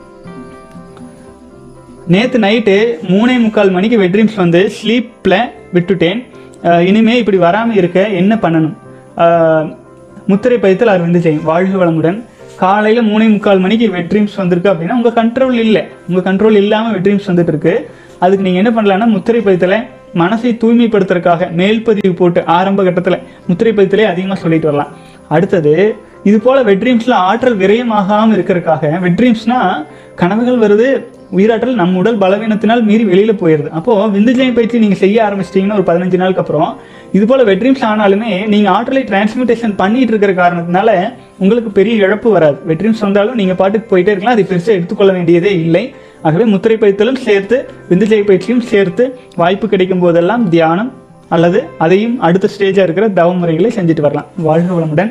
நேற்று நைட்டு மூணே முக்கால் மணிக்கு வெட்ரீம்ஸ் வந்து ஸ்லீப்பில் விட்டுட்டேன் அஹ் இனிமே இப்படி வராமல் இருக்க என்ன பண்ணணும் அஹ் முத்திரை பதித்தல் அரவிந்து ஜெயம் வாழ்க வளமுடன் காலையில் மூணே முக்கால் மணிக்கு வெட்ரீம்ஸ் வந்திருக்கு அப்படின்னா உங்கள் கண்ட்ரோல் இல்லை உங்கள் கண்ட்ரோல் இல்லாமல் வெட்ரீம்ஸ் வந்துட்டு இருக்கு அதுக்கு நீங்கள் என்ன பண்ணலாம்னா முத்திரை பதித்தலை மனசை தூய்மைப்படுத்துறதுக்காக மேல்பதிவு போட்டு ஆரம்ப கட்டத்தில் முத்திரை பதித்தலே அதிகமாக சொல்லிட்டு வரலாம் அடுத்தது இது போல வெட்ரீம்ஸ்ல ஆற்றல் விரயமாகாம இருக்கிறதுக்காக வெட்ரீம்ஸ்னா கனவுகள் வருது உயிராற்றல் நம் உடல் பலவீனத்தினால் மீறி வெளியில போயிருது அப்போ விந்துஜயம் பயிற்சி நீங்க செய்ய ஆரம்பிச்சிட்டீங்கன்னா ஒரு பதினஞ்சு நாளுக்கு அப்புறம் இது போல வெட்ரீம்ஸ் ஆனாலுமே நீங்க ஆற்றலை டிரான்ஸ்மிட்டேஷன் பண்ணிட்டு இருக்கிற காரணத்தினால உங்களுக்கு பெரிய இழப்பு வராது வெட்ரீம்ஸ் வந்தாலும் நீங்க பாட்டுக்கு போயிட்டே இருக்கலாம் அதை பெருசாக எடுத்துக்கொள்ள வேண்டியதே இல்லை ஆகவே முத்திரை பயிற்சியும் சேர்த்து விந்துஜய பயிற்சியும் சேர்த்து வாய்ப்பு கிடைக்கும் போதெல்லாம் தியானம் அல்லது அதையும் அடுத்த ஸ்டேஜாக இருக்கிற தவ முறைகளை செஞ்சுட்டு வரலாம் வாழ்க வளமுடன்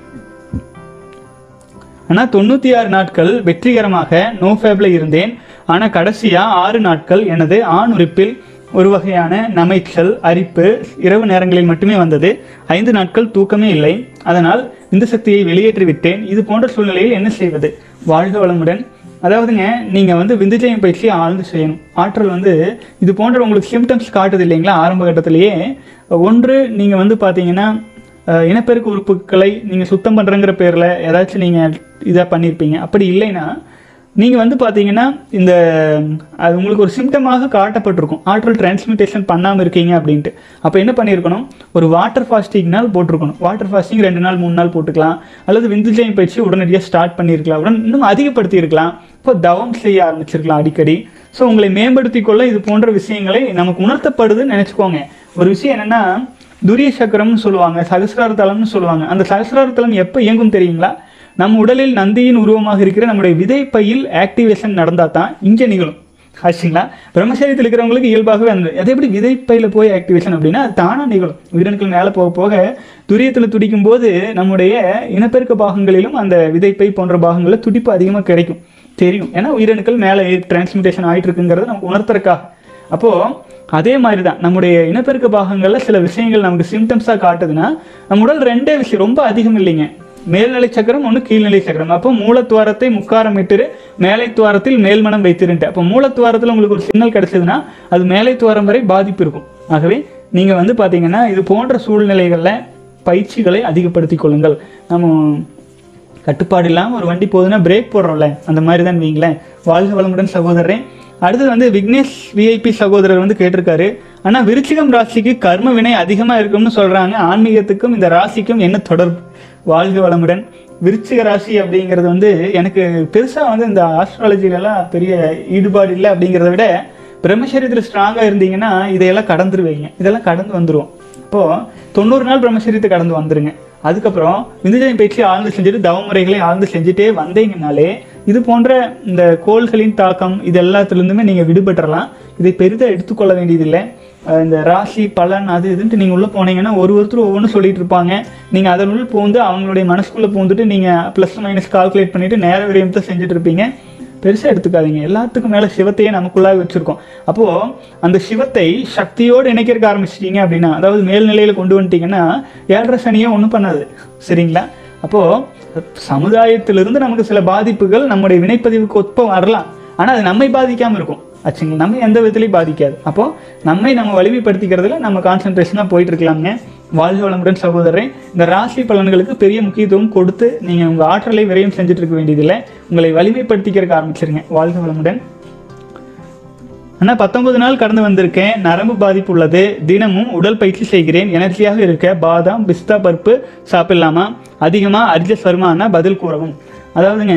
ஆனால் தொண்ணூற்றி ஆறு நாட்கள் வெற்றிகரமாக நோ ஃபேப்ல இருந்தேன் ஆனால் கடைசியாக ஆறு நாட்கள் எனது ஆண் உறுப்பில் ஒரு வகையான நமைச்சல் அரிப்பு இரவு நேரங்களில் மட்டுமே வந்தது ஐந்து நாட்கள் தூக்கமே இல்லை அதனால் இந்த சக்தியை வெளியேற்றி விட்டேன் இது போன்ற சூழ்நிலையில் என்ன செய்வது வாழ்க வளமுடன் அதாவதுங்க நீங்கள் வந்து விந்துஜயம் பயிற்சி ஆழ்ந்து செய்யணும் ஆற்றல் வந்து இது போன்ற உங்களுக்கு சிம்டம்ஸ் காட்டுது இல்லைங்களா ஆரம்ப கட்டத்திலேயே ஒன்று நீங்கள் வந்து பார்த்தீங்கன்னா அஹ், இனப்பெருக்க உறுப்புகளை நீங்கள் சுத்தம் பண்ணுறங்கிற பேரில் ஏதாச்சும் நீங்கள் இதாக பண்ணியிருப்பீங்க அப்படி இல்லைன்னா நீங்கள் வந்து பார்த்தீங்கன்னா இந்த அது உங்களுக்கு ஒரு சிம்டமாக காட்டப்பட்டிருக்கும் ஆற்றல் டிரான்ஸ்மிட்டேஷன் பண்ணாமல் இருக்கீங்க அப்படின்ட்டு அப்போ என்ன பண்ணியிருக்கணும் ஒரு வாட்டர் ஃபாஸ்டிங் நாள் போட்டிருக்கணும் வாட்டர் ஃபாஸ்டிங் ரெண்டு நாள் மூணு நாள் போட்டுக்கலாம் அல்லது விந்துஜயம் பயிற்சி உடனடியாக ஸ்டார்ட் பண்ணியிருக்கலாம் உடன் இன்னும் அதிகப்படுத்தி இருக்கலாம் இப்போ தவம் செய்ய ஆரம்பிச்சிருக்கலாம் அடிக்கடி ஸோ உங்களை மேம்படுத்திக் கொள்ள இது போன்ற விஷயங்களை நமக்கு உணர்த்தப்படுதுன்னு நினச்சிக்கோங்க ஒரு விஷயம் என்னென்னா துரிய சக்கரம்னு சொல்லுவாங்க சகசிரார தலம்னு சொல்லுவாங்க அந்த சகசிரார தலம் எப்போ இயங்கும் தெரியுங்களா நம் உடலில் நந்தியின் உருவமாக இருக்கிற நம்முடைய விதை பையில் ஆக்டிவேஷன் நடந்தால் தான் இங்கே நிகழும் ஆச்சுங்களா பிரம்மச்சரியத்தில் இருக்கிறவங்களுக்கு இயல்பாகவே அந்த அது எப்படி விதைப்பையில் போய் ஆக்டிவேஷன் அப்படின்னா அது தானாக நிகழும் உயிரணுக்கள் மேலே போக போக துரியத்தில் துடிக்கும் போது நம்முடைய இனப்பெருக்க பாகங்களிலும் அந்த விதைப்பை போன்ற பாகங்களில் துடிப்பு அதிகமாக கிடைக்கும் தெரியும் ஏன்னா உயிரணுக்கள் மேலே டிரான்ஸ்மிட்டேஷன் ஆகிட்டு இருக்குங்கிறத நமக்கு உணர்த்துறதுக்காக அப்போது அதே மாதிரி தான் நம்முடைய இனப்பெருக்க பாகங்களில் சில விஷயங்கள் நமக்கு சிம்டம்ஸாக காட்டுதுன்னா நம்ம உடல் ரெண்டே விஷயம் ரொம்ப அதிகம் இல்லைங்க மேல்நிலை சக்கரம் ஒன்று கீழ்நிலை சக்கரம் அப்போ மூலத்துவாரத்தை முக்காரம் இட்டு மேலை துவாரத்தில் மேல்மனம் வைத்திருந்துட்டு அப்போ மூலத்துவாரத்தில் உங்களுக்கு ஒரு சிக்னல் கிடைச்சதுன்னா அது மேலை துவாரம் வரை பாதிப்பு இருக்கும் ஆகவே நீங்கள் வந்து பார்த்தீங்கன்னா இது போன்ற சூழ்நிலைகளில் பயிற்சிகளை அதிகப்படுத்திக் கொள்ளுங்கள் நம்ம கட்டுப்பாடு இல்லாமல் ஒரு வண்டி போகுதுன்னா பிரேக் போடுறோம்ல அந்த மாதிரி தான் வைங்களேன் வாழ்க வளமுடன் சகோதரரே அடுத்தது வந்து விக்னேஷ் விஐபி சகோதரர் வந்து கேட்டிருக்காரு ஆனால் விருச்சிகம் ராசிக்கு கர்ம வினை அதிகமாக இருக்கும்னு சொல்கிறாங்க ஆன்மீகத்துக்கும் இந்த ராசிக்கும் என்ன தொடர்பு வாழ்க வளமுடன் விருச்சிக ராசி அப்படிங்கிறது வந்து எனக்கு பெருசாக வந்து இந்த ஆஸ்ட்ராலஜிலலாம் பெரிய ஈடுபாடு இல்லை அப்படிங்கிறத விட பிரம்மச்சரியத்தில் ஸ்ட்ராங்காக இருந்தீங்கன்னா இதையெல்லாம் கடந்துருவீங்க இதெல்லாம் கடந்து வந்துருவோம் இப்போது தொண்ணூறு நாள் பிரம்மச்சரியத்தை கடந்து வந்துருங்க அதுக்கப்புறம் விந்துஜயம் பயிற்சி ஆழ்ந்து செஞ்சுட்டு தவமுறைகளை ஆழ்ந்து செஞ்சுட்டே வந்தீங்கனாலே இது போன்ற இந்த கோள்களின் தாக்கம் இது எல்லாத்துலேருந்துமே நீங்கள் விடுபட்டுறலாம் இதை பெரிதாக எடுத்துக்கொள்ள வேண்டியதில்லை அஹ் இந்த ராசி பலன் அது இதுன்ட்டு நீங்கள் உள்ளே போனீங்கன்னா ஒரு ஒருத்தர் ஒவ்வொன்றும் சொல்லிட்டு இருப்பாங்க நீங்கள் அதனுள் பூந்து அவங்களுடைய மனசுக்குள்ளே பூந்துட்டு நீங்கள் ப்ளஸ் மைனஸ் கால்குலேட் பண்ணிவிட்டு நேர விரயத்தை செஞ்சுட்டு இருப்பீங்க பெருசாக எடுத்துக்காதீங்க எல்லாத்துக்கும் மேலே சிவத்தையே நமக்குள்ளாக வச்சுருக்கோம் அப்போது அந்த சிவத்தை சக்தியோடு இணைக்கிறதுக்கு ஆரம்பிச்சிட்டீங்க அப்படின்னா அதாவது மேல்நிலையில் கொண்டு வந்துட்டீங்கன்னா ஏழரை சனியே ஒன்றும் பண்ணாது சரிங்களா அப்போது சமுதாயத்திலிருந்து நமக்கு சில பாதிப்புகள் நம்முடைய வினைப்பதிவுக்கு ஒப்ப வரலாம் ஆனால் அது நம்மை பாதிக்காமல் இருக்கும் ஆச்சுங்களா நம்ம எந்த விதத்துலையும் பாதிக்காது அப்போது நம்மை நம்ம வலிமைப்படுத்திக்கிறதுல நம்ம கான்சன்ட்ரேஷனாக போயிட்டு இருக்கலாங்க வாழ்க வளமுடன் சகோதரரை இந்த ராசி பலன்களுக்கு பெரிய முக்கியத்துவம் கொடுத்து நீங்கள் உங்கள் ஆற்றலை விரையும் செஞ்சுட்டு இருக்க வேண்டியதில்லை உங்களை வலிமைப்படுத்திக்கிறதுக்கு ஆரம்பிச்சிருங்க வாழ்க வளமுடன் அண்ணா பத்தொன்பது நாள் கடந்து வந்திருக்கேன் நரம்பு பாதிப்பு உள்ளது தினமும் உடல் பயிற்சி செய்கிறேன் எனர்ஜியாக இருக்க பாதாம் பிஸ்தா பருப்பு சாப்பிடலாமா அதிகமாக அர்ஜஸ் வருமானா பதில் கூறவும் அதாவதுங்க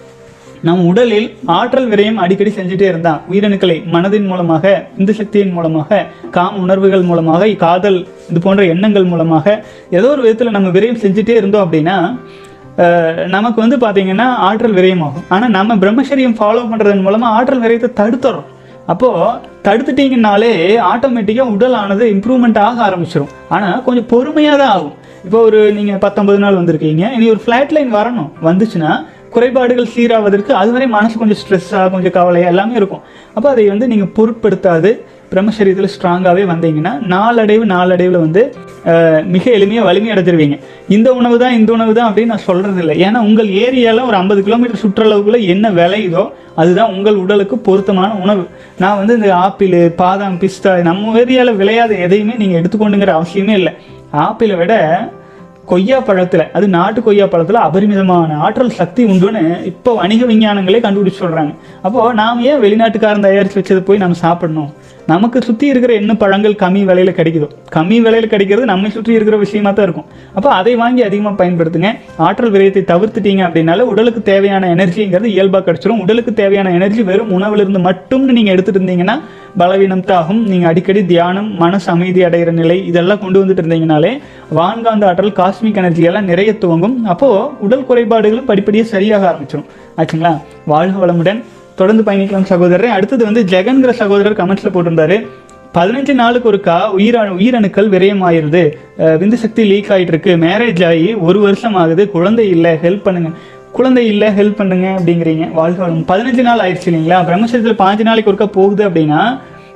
நம் உடலில் ஆற்றல் விரயம் அடிக்கடி செஞ்சுட்டே இருந்தா உயிரணுக்களை மனதின் மூலமாக இந்த சக்தியின் மூலமாக காம உணர்வுகள் மூலமாக காதல் இது போன்ற எண்ணங்கள் மூலமாக ஏதோ ஒரு விதத்தில் நம்ம விரயம் செஞ்சுட்டே இருந்தோம் அப்படின்னா அஹ், நமக்கு வந்து பார்த்தீங்கன்னா ஆற்றல் விரயமாகும் ஆனால் நம்ம பிரம்மச்சரியம் ஃபாலோ பண்ணுறதன் மூலமாக ஆற்றல் விரயத்தை தடுத்துறோம் அப்போது தடுத்துட்டீங்கனாலே ஆட்டோமேட்டிக்காக உடல் ஆனது இம்ப்ரூவ்மெண்ட் ஆக ஆரம்பிச்சிடும் ஆனால் கொஞ்சம் பொறுமையாக தான் ஆகும் இப்போ ஒரு நீங்கள் பத்தொன்பது நாள் வந்திருக்கீங்க இனி ஒரு ஃப்ளாட் லைன் வரணும் வந்துச்சுன்னா குறைபாடுகள் சீராவதற்கு அதுவரை மனசு கொஞ்சம் ஸ்ட்ரெஸ்ஸாக கொஞ்சம் கவலையாக எல்லாமே இருக்கும் அப்போ அதை வந்து நீங்கள் பொருட்படுத்தாது பிரம்மசரீரத்தில் ஸ்ட்ராங்காகவே வந்தீங்கன்னா நாளடைவு நாளடைவில் வந்து அஹ், மிக எளிமையாக வலிமை அடைஞ்சிருவீங்க இந்த உணவு தான் இந்த உணவு தான் அப்படின்னு நான் சொல்கிறது இல்லை ஏன்னா உங்கள் ஏரியாவில் ஒரு ஐம்பது கிலோமீட்டர் சுற்றளவுக்குள்ள என்ன விளையுதோ அதுதான் உங்கள் உடலுக்கு பொருத்தமான உணவு நான் வந்து இந்த ஆப்பிள் பாதாம் பிஸ்தா நம்ம ஏரியாவில் விளையாத எதையுமே நீங்கள் எடுத்துக்கொண்டுங்கிற அவசியமே இல்லை ஆப்பிளை விட கொய்யா பழத்தில் அது நாட்டு கொய்யா பழத்தில் அபரிமிதமான ஆற்றல் சக்தி உண்டுன்னு இப்போ வணிக விஞ்ஞானங்களே கண்டுபிடிச்சு சொல்கிறாங்க அப்போது நாம் ஏன் வெளிநாட்டுக்காரன் தயாரித்து வச்சதை போய் நம்ம சாப்பிடணும் நமக்கு சுற்றி இருக்கிற என்ன பழங்கள் கம்மி விலையில் கிடைக்குதோ கம்மி விலையில் கிடைக்கிறது நம்மை சுற்றி இருக்கிற விஷயமா தான் இருக்கும் அப்போ அதை வாங்கி அதிகமாக பயன்படுத்துங்க ஆற்றல் விரயத்தை தவிர்த்துட்டீங்க அப்படின்னால உடலுக்கு தேவையான எனர்ஜிங்கிறது இயல்பாக கிடைச்சிரும் உடலுக்கு தேவையான எனர்ஜி வெறும் உணவிலிருந்து மட்டும்னு நீங்கள் எடுத்துட்டு இருந்தீங்கன்னா பலவீனம் தாகும் நீங்கள் அடிக்கடி தியானம் மனசு அமைதி அடைகிற நிலை இதெல்லாம் கொண்டு வந்துட்டு இருந்தீங்கனாலே வான்காந்த ஆற்றல் காஸ்மிக் எனர்ஜி எல்லாம் நிறைய துவங்கும் அப்போது உடல் குறைபாடுகளும் படிப்படியாக சரியாக ஆரம்பிச்சிடும் ஆச்சுங்களா வாழ்க வளமுடன் தொடர்ந்து பயணிக்கலாம் சகோதரரை அடுத்தது வந்து ஜெகன்கிற சகோதரர் கமெண்ட்ஸில் போட்டிருந்தாரு பதினஞ்சு நாளுக்கு ஒருக்கா உயிர உயிரணுக்கள் விரயமாயிருது அஹ் விந்து சக்தி லீக் ஆகிட்டு இருக்கு மேரேஜ் ஆகி ஒரு வருஷம் ஆகுது குழந்தை இல்லை ஹெல்ப் பண்ணுங்க குழந்தை இல்லை ஹெல்ப் பண்ணுங்க அப்படிங்கிறீங்க வாழ்க்கை வளம் பதினஞ்சு நாள் ஆயிடுச்சு இல்லைங்களா பிரம்மச்சரியத்தில் பாஞ்சு நாளைக்கு ஒருக்கா போகுது அப்படின்னா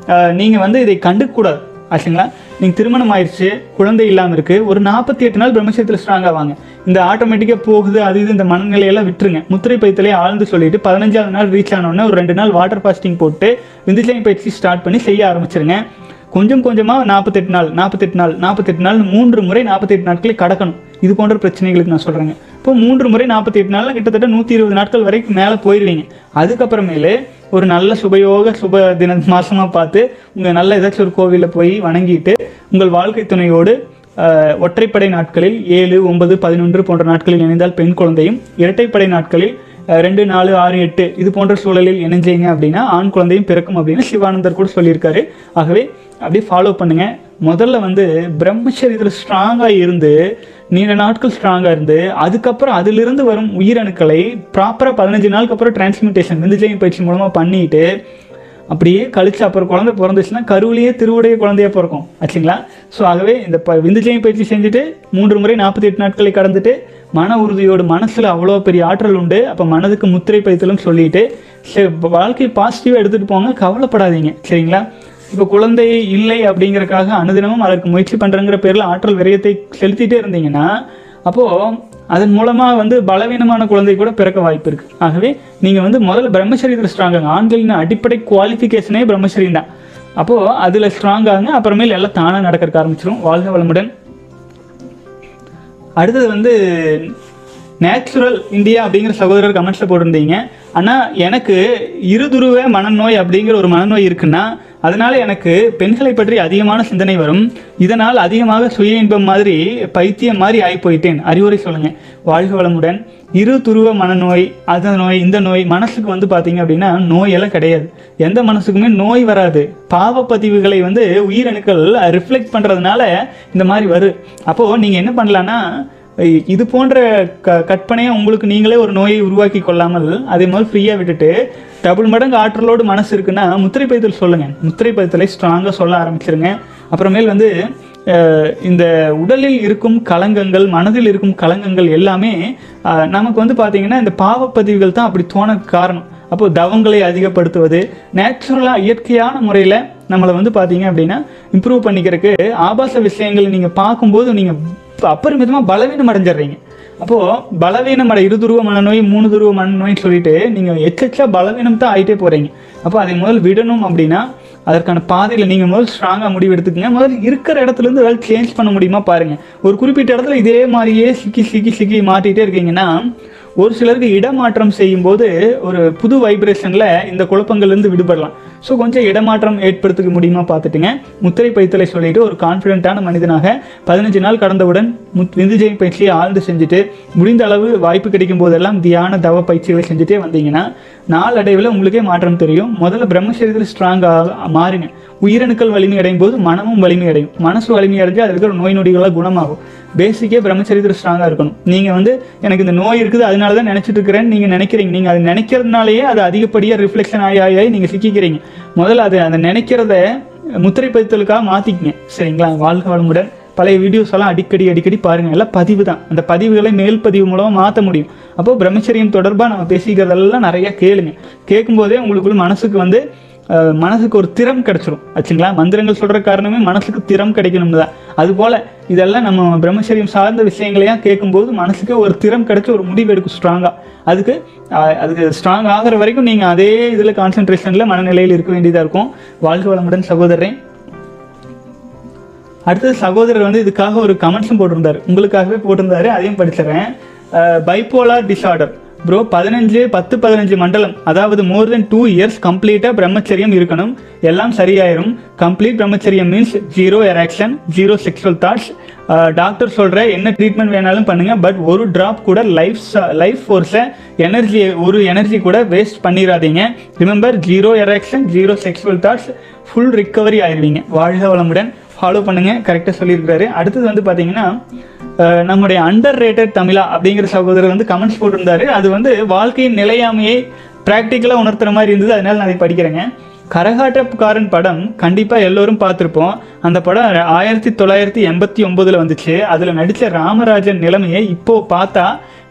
நீங்கள் வந்து இதை கண்டுக்கூடாது ஆச்சுங்களா நீங்கள் திருமணம் ஆயிடுச்சு குழந்தை இல்லாமல் இருக்குது ஒரு நாற்பத்தி எட்டு நாள் பிரம்மச்சரியத்தில் ஸ்ட்ராங் ஆவாங்க இந்த ஆட்டோமேட்டிக்காக போகுது அது இது இந்த மனநிலையெல்லாம் விட்டுருங்க முத்திரை பயிற்சியிலே ஆழ்ந்து சொல்லிட்டு பதினஞ்சாவது நாள் ரீச் ஆனோடனே ஒரு ரெண்டு நாள் வாட்டர் ஃபாஸ்டிங் போட்டு விந்துஜயம் பயிற்சி ஸ்டார்ட் பண்ணி செய்ய ஆரம்பிச்சிருங்க கொஞ்சம் கொஞ்சமாக நாற்பத்தெட்டு நாள் நாற்பத்தெட்டு நாள் நாற்பத்தெட்டு நாள் மூன்று முறை நாற்பத்தெட்டு நாட்களை கடக்கணும் இது போன்ற பிரச்சனைகளுக்கு நான் சொல்கிறேங்க இப்போ மூன்று முறை நாற்பத்தி எட்டு நாளில் கிட்டத்தட்ட நூற்றி இருபது நாட்கள் வரைக்கும் மேலே போயிடுவீங்க அதுக்கப்புறமேலு ஒரு நல்ல சுபயோக சுப தின மாசமாக பார்த்து உங்கள் நல்ல ஏதாச்சும் ஒரு கோவிலில் போய் வணங்கிட்டு உங்கள் வாழ்க்கை துணையோடு அஹ், ஒற்றைப்படை நாட்களில் ஏழு ஒன்பது பதினொன்று போன்ற நாட்களில் இணைந்தால் பெண் குழந்தையும் இரட்டைப்படை நாட்களில் அஹ், ரெண்டு நாலு ஆறு எட்டு இது போன்ற சூழலில் இணைஞ்சீங்க அப்படின்னா ஆண் குழந்தையும் பிறக்கும் அப்படின்னு சிவானந்தர் கூட சொல்லியிருக்காரு ஆகவே அப்படியே ஃபாலோ பண்ணுங்க முதல்ல வந்து பிரம்மச்சரியத்தில் ஸ்ட்ராங்காக இருந்து நீண்ட நாட்கள் ஸ்ட்ராங்காக இருந்து அதுக்கப்புறம் அதிலிருந்து வரும் உயிரணுக்களை ப்ராப்பராக பதினஞ்சு நாளுக்கு அப்புறம் டிரான்ஸ்மிட்டேஷன் விந்துஜயம் பயிற்சி மூலமாக பண்ணிட்டு அப்படியே கழிச்சு அப்புறம் குழந்தை பிறந்துச்சுன்னா கருவிலேயே திருவுடைய குழந்தையா பிறக்கும் ஆச்சுங்களா ஸோ ஆகவே இந்த ப விந்துஜயம் பயிற்சி செஞ்சுட்டு மூன்று முறை நாற்பத்தி எட்டு நாட்களை கடந்துட்டு மன உறுதியோடு மனசில் அவ்வளோ பெரிய ஆற்றல் உண்டு அப்போ மனதுக்கு முத்திரை பயிற்சிலும் சொல்லிட்டு சரி வாழ்க்கை பாசிட்டிவாக எடுத்துகிட்டு போங்க கவலைப்படாதீங்க சரிங்களா இப்போ குழந்தை இல்லை அப்படிங்கறக்காக அனுதினமும் அதற்கு முயற்சி பண்ணுறங்கிற பேரில் ஆற்றல் விரயத்தை செலுத்திட்டே இருந்தீங்கன்னா அப்போது அதன் மூலமாக வந்து பலவீனமான குழந்தை கூட பிறக்க வாய்ப்பு இருக்கு ஆகவே நீங்கள் வந்து முதல்ல பிரம்மச்சரியத்தில் ஸ்ட்ராங்காங்க ஆண்களின் அடிப்படை குவாலிஃபிகேஷனே பிரம்மச்சரியம் தான் அப்போது அதில் ஸ்ட்ராங்காங்க அப்புறமேல் எல்லாம் தானாக நடக்கிறக்க ஆரம்பிச்சிடும் வாழ்க வளமுடன் அடுத்தது வந்து நேச்சுரல் இந்தியா அப்படிங்கிற சகோதரர் கமெண்ட்ஸில் போட்டிருந்தீங்க ஆனால் எனக்கு இருதுருவ மனநோய் அப்படிங்கிற ஒரு மனநோய் இருக்குன்னா அதனால எனக்கு பெண்களை பற்றி அதிகமான சிந்தனை வரும் இதனால் அதிகமாக சுய இன்பம் மாதிரி பைத்தியம் மாதிரி ஆகி போயிட்டேன் அறிவுரை சொல்லுங்க வாழ்க வளமுடன் இரு துருவ மனநோய் அந்த நோய் இந்த நோய் மனசுக்கு வந்து பார்த்தீங்க அப்படின்னா நோயெல்லாம் கிடையாது எந்த மனசுக்குமே நோய் வராது பாவப்பதிவுகளை வந்து உயிரணுக்கள் ரிஃப்ளெக்ட் பண்ணுறதுனால இந்த மாதிரி வரும் அப்போது நீங்கள் என்ன பண்ணலான்னா இது போன்ற க கற்பனையை உங்களுக்கு நீங்களே ஒரு நோயை உருவாக்கி கொள்ளாமல் அதே மாதிரி ஃப்ரீயாக விட்டுட்டு டபுள் மடங்கு ஆற்றலோடு மனசு இருக்குன்னா முத்திரை பதித்தல் சொல்லுங்கள் முத்திரை பதித்தலை ஸ்ட்ராங்காக சொல்ல ஆரம்பிச்சிருங்க அப்புறமேல் வந்து அஹ், இந்த உடலில் இருக்கும் கலங்கங்கள் மனதில் இருக்கும் கலங்கங்கள் எல்லாமே அஹ், நமக்கு வந்து பார்த்தீங்கன்னா இந்த பாவப்பதிவுகள் தான் அப்படி தோண காரணம் அப்போ தவங்களை அதிகப்படுத்துவது நேச்சுரலாக இயற்கையான முறையில் நம்மளை வந்து பார்த்தீங்க அப்படின்னா இம்ப்ரூவ் பண்ணிக்கிறதுக்கு ஆபாச விஷயங்களை நீங்கள் பார்க்கும்போது நீங்கள் அப்பரிமிதமாக பலவீனம் அடைஞ்சிடுறீங்க அப்போது பலவீனம் அடை இருதுருவ மனநோய் மூணு துருவ மனநோய்னு சொல்லிட்டு நீங்கள் எச்செச்சா பலவீனம் தான் ஆகிட்டே போகிறீங்க அப்போ அதை முதல் விடணும் அப்படின்னா அதற்கான பாதையில் நீங்கள் முதல் ஸ்ட்ராங்காக முடிவு எடுத்துக்கங்க முதல்ல இருக்கிற இடத்துல இருந்து ஏதாவது சேஞ்ச் பண்ண முடியுமா பாருங்கள் ஒரு குறிப்பிட்ட இடத்துல இதே மாதிரியே சிக்கி சிக்கி சிக்கி மாட்டிகிட்டே இருக்கீங்கன்னா ஒரு சிலருக்கு இடமாற்றம் செய்யும்போது ஒரு புது வைப்ரேஷனில் இந்த குழப்பங்கள்லேருந்து விடுபடலாம் ஸோ கொஞ்சம் இடமாற்றம் ஏற்படுத்திக்க முடியுமா பார்த்துட்டுங்க முத்திரை பயிற்சியை சொல்லிட்டு ஒரு கான்ஃபிடென்ட்டான மனிதனாக பதினஞ்சு நாள் கடந்தவுடன் முத் விந்துஜெயம் பயிற்சியை ஆழ்ந்து செஞ்சுட்டு முடிந்த அளவு வாய்ப்பு கிடைக்கும் போதெல்லாம் தியான தவ பயிற்சிகளை செஞ்சுட்டே வந்தீங்கன்னா நாளடைவில் உங்களுக்கே மாற்றம் தெரியும் முதல்ல பிரம்மசரீரத்தில் ஸ்ட்ராங்காக மாறுங்க உயிரணுக்கள் வலிமை அடையும் போது மனமும் வலிமை அடையும் மனசு வலிமை அடைஞ்சு அது இருக்கிற நோய் நொடிகளாக குணமாகும் பேசிக்கே பிரம்மச்சரியத்தில் ஸ்ட்ராங்காக இருக்கணும் நீங்கள் வந்து எனக்கு இந்த நோய் இருக்குது அதனால தான் நினச்சிட்டு இருக்கிறேன்னு நீங்கள் நினைக்கிறீங்க நீங்கள் அது நினைக்கிறதுனாலேயே அது அதிகப்படியாக ரிஃப்ளெக்ஷன் ஆகி ஆகி ஆகி நீங்கள் சிக்கிக்கிறீங்க முதல்ல அது அதை நினைக்கிறத முத்திரை பதித்தலுக்காக மாற்றிக்கங்க சரிங்களா வாழ்க வளமுடன் பழைய வீடியோஸ் எல்லாம் அடிக்கடி அடிக்கடி பாருங்க எல்லாம் பதிவு தான் அந்த பதிவுகளை மேல் பதிவு மூலமாக மாற்ற முடியும் அப்போ பிரம்மச்சரியம் தொடர்பாக நம்ம பேசிக்கிறதெல்லாம் நிறைய கேளுங்க கேட்கும்போதே உங்களுக்குள்ள மனசுக்கு வந்து அஹ், மனசுக்கு ஒரு திறம் கிடைச்சிரும் ஆச்சுங்களா மந்திரங்கள் சொல்ற காரணமே மனசுக்கு திறம் கிடைக்கணும் தான் அதுபோல இதெல்லாம் நம்ம பிரம்மச்சரியம் சார்ந்த விஷயங்களையா கேட்கும்போது மனசுக்கு ஒரு திறம் கிடைச்சி ஒரு முடிவு எடுக்கும் ஸ்ட்ராங்காக அதுக்கு அஹ், அதுக்கு ஸ்ட்ராங் ஆகிற வரைக்கும் நீங்கள் அதே இதில் கான்சென்ட்ரேஷனில் மனநிலையில் இருக்க வேண்டியதாக இருக்கும் வாழ்க வளமுடன் சகோதரன் அடுத்தது சகோதரர் வந்து இதுக்காக ஒரு கமெண்ட்ஸும் போட்டிருந்தாரு உங்களுக்காகவே போட்டிருந்தாரு அதையும் படிச்சிடுறேன் பைப்போலார் டிசார்டர் ப்ரோ பதினஞ்சு பத்து பதினஞ்சு மண்டலம் அதாவது மோர் தென் டூ இயர்ஸ் கம்ப்ளீட்டாக பிரம்மச்சரியம் இருக்கணும் எல்லாம் சரியாயிரும் கம்ப்ளீட் பிரம்மச்சரியம் means zero erection zero sexual thoughts doctor சொல்கிற என்ன ட்ரீட்மெண்ட் வேணாலும் பண்ணுங்க பட் ஒரு ட்ராப் கூட லைஃப் லைஃப் ஃபோர்ஸை எனர்ஜி ஒரு எனர்ஜி கூட வேஸ்ட் பண்ணிடாதீங்க remember zero erection zero sexual thoughts full recovery ஆயிடுவீங்க வாழ்க வளமுடன் ஃபாலோ பண்ணுங்க கரெக்டாக சொல்லியிருக்காரு அடுத்தது வந்து பார்த்தீங்கன்னா அஹ், நம்முடைய அண்டர் ரேட்டட் தமிழா அப்படிங்கிற சகோதரர் வந்து கமெண்ட்ஸ் போட்டிருந்தாரு அது வந்து வாழ்க்கையின் நிலையாமையை ப்ராக்டிக்கலாக உணர்த்துற மாதிரி இருந்தது அதனால நான் அதை படிக்கிறேங்க கரகாட்டக்காரன் படம் கண்டிப்பாக எல்லோரும் பார்த்துருப்போம் அந்த படம் ஆயிரத்தி தொள்ளாயிரத்தி எண்பத்தி ஒம்போதில் வந்துச்சு அதில் நடித்த ராமராஜன் நிலைமையை இப்போ பார்த்தா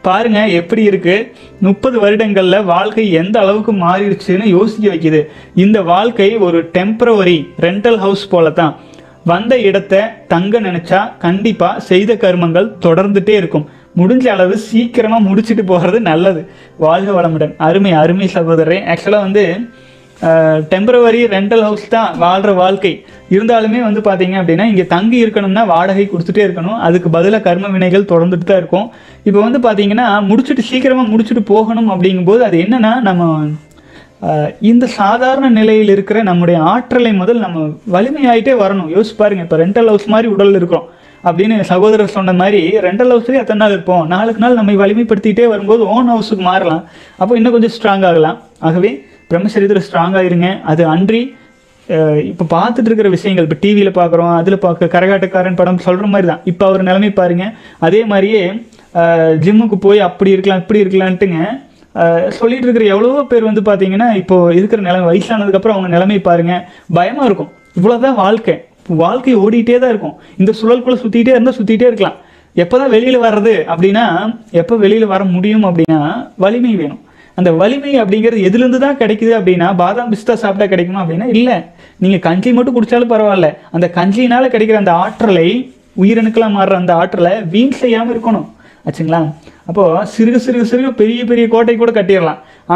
பாருங்க எப்படி இருக்கு முப்பது வருடங்கள்ல வாழ்க்கை எந்த அளவுக்கு மாறிடுச்சுன்னு யோசிக்க வைக்குது இந்த வாழ்க்கை ஒரு டெம்பரவரி ரெண்டல் ஹவுஸ் போல தான் வந்த இடத்த தங்க நினைச்சா கண்டிப்பா செய்த கர்மங்கள் தொடர்ந்துட்டே இருக்கும் முடிஞ்ச அளவு சீக்கிரமா முடிச்சிட்டு போகிறது நல்லது வாழ்க வளமுடன் அருமை அருமை சகோதரரே ஆக்சுவலாக வந்து டெம்பரவரி ரெண்டல் ஹவுஸ் தான் வாழ்கிற வாழ்க்கை இருந்தாலுமே வந்து பார்த்தீங்க அப்படின்னா இங்கே தங்கி இருக்கணும்னா வாடகை கொடுத்துட்டே இருக்கணும் அதுக்கு பதிலாக கர்ம வினைகள் தொடர்ந்துட்டு தான் இருக்கும் இப்போ வந்து பார்த்தீங்கன்னா முடிச்சுட்டு சீக்கிரமாக முடிச்சுட்டு போகணும் அப்படிங்கும்போது அது என்னன்னா நம்ம ஆஹ், இந்த சாதாரண நிலையில் இருக்கிற நம்முடைய ஆற்றலை முதல் நம்ம வலிமையாயிட்டே வரணும் யோசிச்சு பாருங்க இப்போ ரெண்டல் ஹவுஸ் மாதிரி உடல் இருக்கிறோம் அப்படின்னு சகோதரர் சொன்ன மாதிரி ரெண்டல் ஹவுஸ்லேயே எத்தனை நாள் இருப்போம் நாளுக்கு நாள் நம்மை வலிமைப்படுத்திட்டே வரும்போது ஓன் ஹவுஸுக்கு மாறலாம் அப்போ இன்னும் கொஞ்சம் ஸ்ட்ராங் ஆகலாம் ஆகவே பிரம்மசரீரத்தில் ஸ்ட்ராங்காக இருங்க அது அன்றி இப்போ பார்த்துட்டு இருக்கிற விஷயங்கள் இப்போ டிவியில் பார்க்குறோம் அதில் பார்க்க கரகாட்டக்காரன் படம் சொல்கிற மாதிரி தான் இப்போ அவர் நிலைமை பாருங்க அதே மாதிரியே ஜிம்முக்கு போய் அப்படி இருக்கலாம் இப்படி இருக்கலான்ட்டுங்க அஹ், சொல்லிட்டு இருக்கிற எவ்வளவோ பேர் வந்து பார்த்தீங்கன்னா இப்போ இருக்கிற நிலைமை வயசானதுக்கப்புறம் அவங்க நிலைமை பாருங்க பயமாக இருக்கும் இவ்வளோதான் வாழ்க்கை வாழ்க்கை ஓடிட்டே தான் இருக்கும் இந்த சுழலுக்குள்ளே சுற்றிட்டே இருந்தால் சுற்றிட்டே இருக்கலாம் எப்போ தான் வெளியில் வர்றது அப்படின்னா எப்போ வெளியில் வர முடியும் அப்படின்னா வலிமை வேணும் அந்த வலிமை அப்படிங்கிறது எதுலேருந்து தான் கிடைக்குது அப்படின்னா பாதாம் பிஸ்தா சாப்பிட்டா கிடைக்குமா அப்படின்னா இல்லை நீங்கள் கஞ்சி மட்டும் குடிச்சாலும் பரவாயில்ல அந்த கஞ்சியினால கிடைக்கிற அந்த ஆற்றலை உயிரணுக்கெல்லாம் மாறுற அந்த ஆற்றலை வீண் செய்யாமல் இருக்கணும் ஆச்சுங்களா அப்போது சிறுக சிறுக சிறுக பெரிய பெரிய கோட்டை கூட கட்டிடலாம்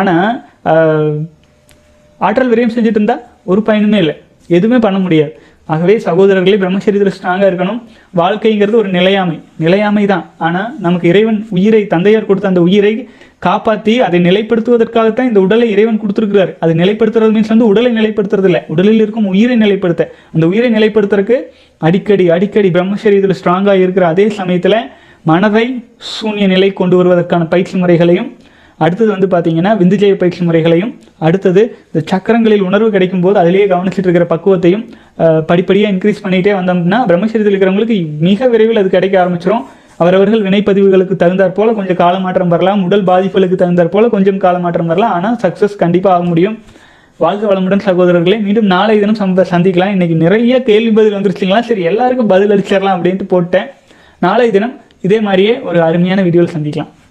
ஆனால் ஆற்றல் விரயம் செஞ்சுட்டு இருந்தா ஒரு பயனுமே இல்லை எதுவுமே பண்ண முடியாது ஆகவே சகோதரர்களே பிரம்மச்சரியத்தில் ஸ்ட்ராங்காக இருக்கணும் வாழ்க்கைங்கிறது ஒரு நிலையாமை நிலையாமை தான் ஆனால் நமக்கு இறைவன் உயிரை தந்தையார் கொடுத்த அந்த உயிரை காப்பாற்றி அதை நிலைப்படுத்துவதற்காகத்தான் இந்த உடலை இறைவன் கொடுத்துருக்கிறார் அது நிலைப்படுத்துறது மீன்ஸ் வந்து உடலை நிலைப்படுத்துறது இல்லை உடலில் இருக்கும் உயிரை நிலைப்படுத்த அந்த உயிரை நிலைப்படுத்துறதுக்கு அடிக்கடி அடிக்கடி பிரம்மச்சரியத்தில் ஸ்ட்ராங்காக இருக்கிற அதே சமயத்தில் மனதை சூன்ய நிலை கொண்டு வருவதற்கான பயிற்சி முறைகளையும் அடுத்தது வந்து பார்த்தீங்கன்னா விந்துஜய பயிற்சி முறைகளையும் அடுத்தது இந்த சக்கரங்களில் உணர்வு கிடைக்கும் போது அதிலேயே கவனிச்சிட்டு இருக்கிற பக்குவத்தையும் அஹ், படிப்படியாக இன்க்ரீஸ் பண்ணிகிட்டே வந்தோம்னா பிரம்மச்சரியத்தில் இருக்கிறவங்களுக்கு மிக விரைவில் அது கிடைக்க ஆரம்பிச்சிடும் அவரவர்கள் வினைப்பதிவுகளுக்கு தகுந்தாற் போல கொஞ்சம் காலமாற்றம் வரலாம் உடல் பாதிப்புகளுக்கு தகுந்தாற் போல கொஞ்சம் காலமாற்றம் வரலாம் ஆனால் சக்ஸஸ் கண்டிப்பாக ஆக முடியும் வாழ்க வளமுடன் சகோதரர்களே மீண்டும் நாளை தினம் சம்ப சந்திக்கலாம் இன்னைக்கு நிறைய கேள்வி பதில் வந்துருச்சுங்களா சரி எல்லாருக்கும் பதில் அடிச்சிடலாம் அப்படின்ட்டு போட்டேன் நாளை தினம் இதே மாதிரியே ஒரு அருமையான வீடியோவில் சந்திக்கலாம்